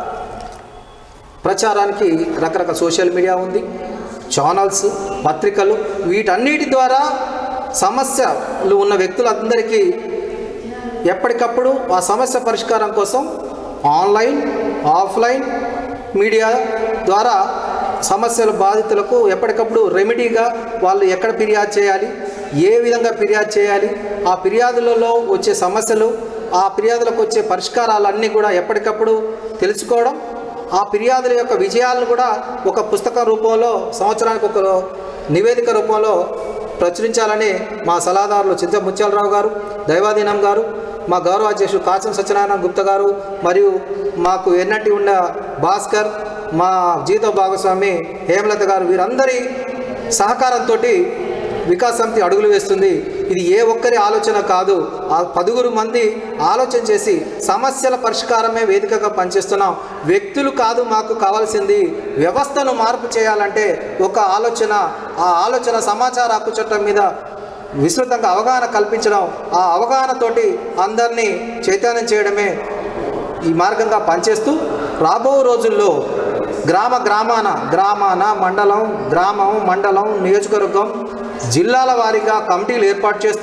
ప్రచారానికి రకరకాల సోషల్ మీడియా ఉంది ఛానల్స్ పత్రికలు వీటన్నిటి ద్వారా సమస్యలు ఉన్న వ్యక్తులందరికీ ఎప్పటికప్పుడు ఆ సమస్య పరిష్కారం కోసం ఆన్లైన్ ఆఫ్లైన్ మీడియా ద్వారా సమస్యల బాధితులకు ఎప్పటికప్పుడు రెమెడీగా వాళ్ళు ఎక్కడ ఫిర్యాదు చేయాలి ఏ విధంగా ఫిర్యాదు చేయాలి ఆ ఫిర్యాదులలో వచ్చే సమస్యలు ఆ ఫిర్యాదులకు వచ్చే పరిష్కారాలన్నీ కూడా ఎప్పటికప్పుడు తెలుసుకోవడం ఆ ఫిర్యాదుల యొక్క విజయాలను కూడా ఒక పుస్తకం రూపంలో సంవత్సరానికి ఒక నివేదిక రూపంలో ప్రచురించాలని మా సలహాదారులు చింత ముత్యాలరావు గారు దైవాధీనం గారు మా గౌరవ అధ్యక్షుడు కాచం సత్యనారాయణ గుప్తా గారు మరియు మాకు ఎన్నటి ఉన్న భాస్కర్ మా జీతో భాగస్వామి హేమలత గారు వీరందరి సహకారంతో వికాస్ సమితి అడుగులు వేస్తుంది ఇది ఏ ఒక్కరి ఆలోచన కాదు ఆ పదుగురు మంది ఆలోచన చేసి సమస్యల పరిష్కారమే వేదికగా పనిచేస్తున్నాం వ్యక్తులు కాదు మాకు కావాల్సింది వ్యవస్థను మార్పు చేయాలంటే ఒక ఆలోచన ఆ ఆలోచన సమాచార హక్కు చట్టం మీద విస్తృతంగా అవగాహన కల్పించడం ఆ అవగాహనతోటి అందరినీ చైతన్యం చేయడమే ఈ మార్గంగా పనిచేస్తూ రాబో రోజుల్లో గ్రామ గ్రామాన గ్రామాన మండలం గ్రామం మండలం నియోజకవర్గం జిల్లాల వారీగా కమిటీలు ఏర్పాటు చేస్తూ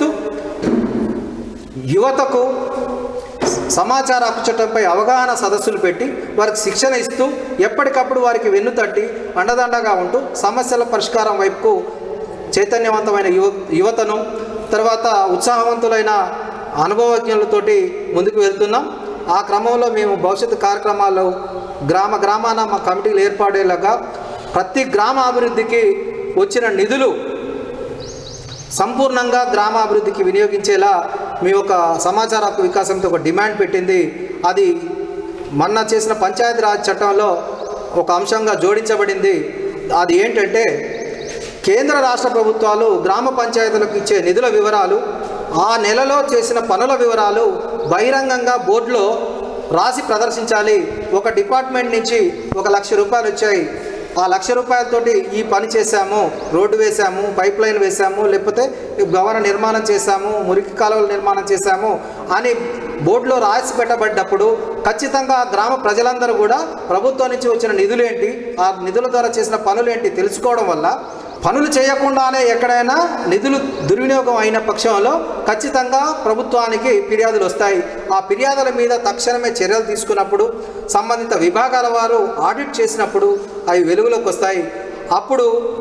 యువతకు సమాచార హక్కు చట్టంపై అవగాహన సదస్సులు పెట్టి వారికి శిక్షణ ఇస్తూ ఎప్పటికప్పుడు వారికి వెన్ను తట్టి అండదండగా ఉంటూ సమస్యల పరిష్కారం వైపుకు చైతన్యవంతమైన యువ యువతను తర్వాత ఉత్సాహవంతులైన అనుభవజ్ఞులతోటి ముందుకు వెళ్తున్నాం ఆ క్రమంలో మేము భవిష్యత్తు కార్యక్రమాలు గ్రామ గ్రామాన మా కమిటీలు ఏర్పడేలాగా ప్రతి గ్రామ అభివృద్ధికి వచ్చిన నిధులు సంపూర్ణంగా గ్రామాభివృద్ధికి వినియోగించేలా మీ యొక్క సమాచార హక్కు వికాసంతో ఒక డిమాండ్ పెట్టింది అది మొన్న చేసిన పంచాయతీరాజ్ చట్టంలో ఒక అంశంగా జోడించబడింది అది ఏంటంటే కేంద్ర రాష్ట్ర ప్రభుత్వాలు గ్రామ పంచాయతీలకు ఇచ్చే నిధుల వివరాలు ఆ నెలలో చేసిన పనుల వివరాలు బహిరంగంగా బోర్డులో రాసి ప్రదర్శించాలి ఒక డిపార్ట్మెంట్ నుంచి ఒక లక్ష రూపాయలు వచ్చాయి ఆ లక్ష రూపాయలతోటి ఈ పని చేశాము రోడ్డు వేశాము పైప్ లైన్ వేశాము లేకపోతే భవన నిర్మాణం చేశాము మురికి కాలువల నిర్మాణం చేశాము అని బోర్డులో రాసి పెట్టబడ్డప్పుడు ఖచ్చితంగా ఆ గ్రామ ప్రజలందరూ కూడా ప్రభుత్వం నుంచి వచ్చిన నిధులేంటి ఆ నిధుల ద్వారా చేసిన పనులేంటి తెలుసుకోవడం వల్ల పనులు చేయకుండానే ఎక్కడైనా నిధులు దుర్వినియోగం అయిన పక్షంలో ఖచ్చితంగా ప్రభుత్వానికి ఫిర్యాదులు వస్తాయి ఆ ఫిర్యాదుల మీద తక్షణమే చర్యలు తీసుకున్నప్పుడు సంబంధిత విభాగాల వారు ఆడిట్ చేసినప్పుడు అవి వెలుగులోకి వస్తాయి అప్పుడు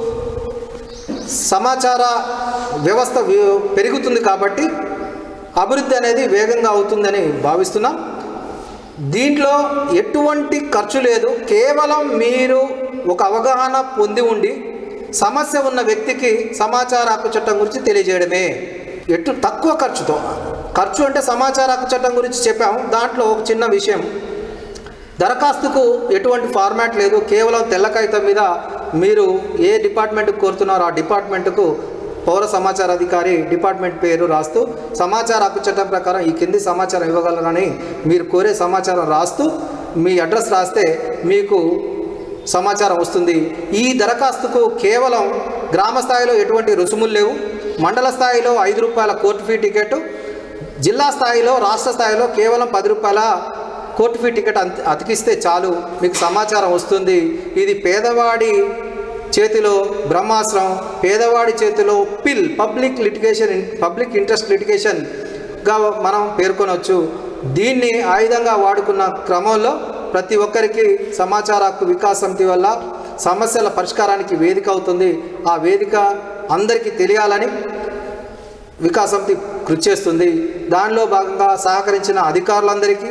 సమాచార వ్యవస్థ వి- పెరుగుతుంది కాబట్టి అభివృద్ధి అనేది వేగంగా అవుతుందని భావిస్తున్నాం దీంట్లో ఎటువంటి ఖర్చు లేదు కేవలం మీరు ఒక అవగాహన పొంది ఉండి సమస్య ఉన్న వ్యక్తికి సమాచార హక్కు చట్టం గురించి తెలియజేయడమే ఎటు తక్కువ ఖర్చుతో ఖర్చు అంటే సమాచార హక్కు చట్టం గురించి చెప్పాము దాంట్లో ఒక చిన్న విషయం దరఖాస్తుకు ఎటువంటి ఫార్మాట్ లేదు కేవలం తెల్ల కాగితం మీద మీరు ఏ డిపార్ట్మెంట్కి కోరుతున్నారో ఆ డిపార్ట్మెంట్కు పౌర సమాచార అధికారి డిపార్ట్మెంట్ పేరు రాస్తూ సమాచార హక్కు చట్టం ప్రకారం ఈ కింది సమాచారం ఇవ్వగలరని మీరు కోరే సమాచారం రాస్తూ మీ అడ్రస్ రాస్తే మీకు సమాచారం వస్తుంది ఈ దరఖాస్తుకు కేవలం గ్రామ స్థాయిలో ఎటువంటి రుసుములు లేవు మండల స్థాయిలో ఐదు రూపాయల కోర్టు ఫీ టికెట్ జిల్లా స్థాయిలో రాష్ట్ర స్థాయిలో కేవలం పది రూపాయల కోర్టు ఫీ టికెట్ అంత అతికిస్తే చాలు మీకు సమాచారం వస్తుంది ఇది పేదవాడి చేతిలో బ్రహ్మాస్త్రం పేదవాడి చేతిలో PIL public litigation public interest లిటిగేషన్గా మనం పేర్కొనవచ్చు దీన్ని ఆయుధంగా వాడుకున్న క్రమంలో ప్రతి ఒక్కరికి సమాచార హక్కు వికాస్ సమితి వల్ల సమస్యల పరిష్కారానికి వేదిక అవుతుంది ఆ వేదిక అందరికీ తెలియాలని వికాస్ సమితి కృషి చేస్తుంది దానిలో భాగంగా సహకరించిన అధికారులందరికీ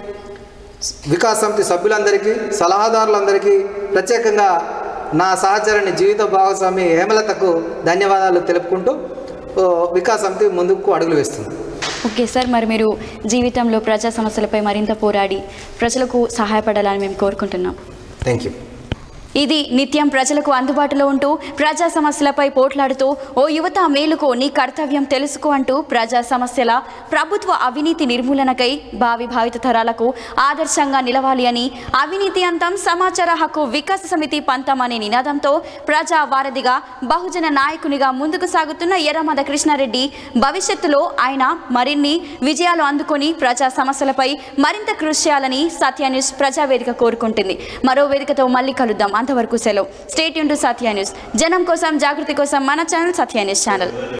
వికాస్ సమితి సభ్యులందరికీ సలహాదారులందరికీ ప్రత్యేకంగా నా సహచరుని జీవిత భాగస్వామి హేమలతకు ధన్యవాదాలు తెలుపుకుంటూ ఓ, వికాస్ సమితి ముందుకు అడుగులు వేస్తుంది ఓకే సార్ మరి మీరు జీవితంలో ప్రజా సమస్యలపై మరింత పోరాడి ప్రజలకు సహాయపడాలని మేము కోరుకుంటున్నాం థ్యాంక్ యూ ఇది నిత్యం ప్రజలకు అందుబాటులో ఉంటూ ప్రజా సమస్యలపై పోట్లాడుతూ ఓ యువత మేలుకో నీ కర్తవ్యం తెలుసుకో అంటూ ప్రజా సమస్యల ప్రభుత్వ అవినీతి నిర్మూలనకై భావి భావిత తరాలకు ఆదర్శంగా నిలవాలి అని అవినీతి అంతం సమాచార హక్కు వికాస సమితి పంతం అనే నినాదంతో ప్రజా వారధిగా బహుజన నాయకునిగా ముందుకు సాగుతున్న ఎర్రమద కృష్ణారెడ్డి భవిష్యత్తులో ఆయన మరిన్ని విజయాలు అందుకొని ప్రజా సమస్యలపై మరింత కృషి చేయాలని సత్య న్యూస్ ప్రజావేదిక కోరుకుంటుంది మరో వేదికతో మళ్ళీ కలుద్దాం అంతవరకు సెలవు స్టేట్ యూన్ టు సత్య న్యూస్ జనం కోసం జాగృతి కోసం మన ఛానల్ సత్య న్యూస్ ఛానల్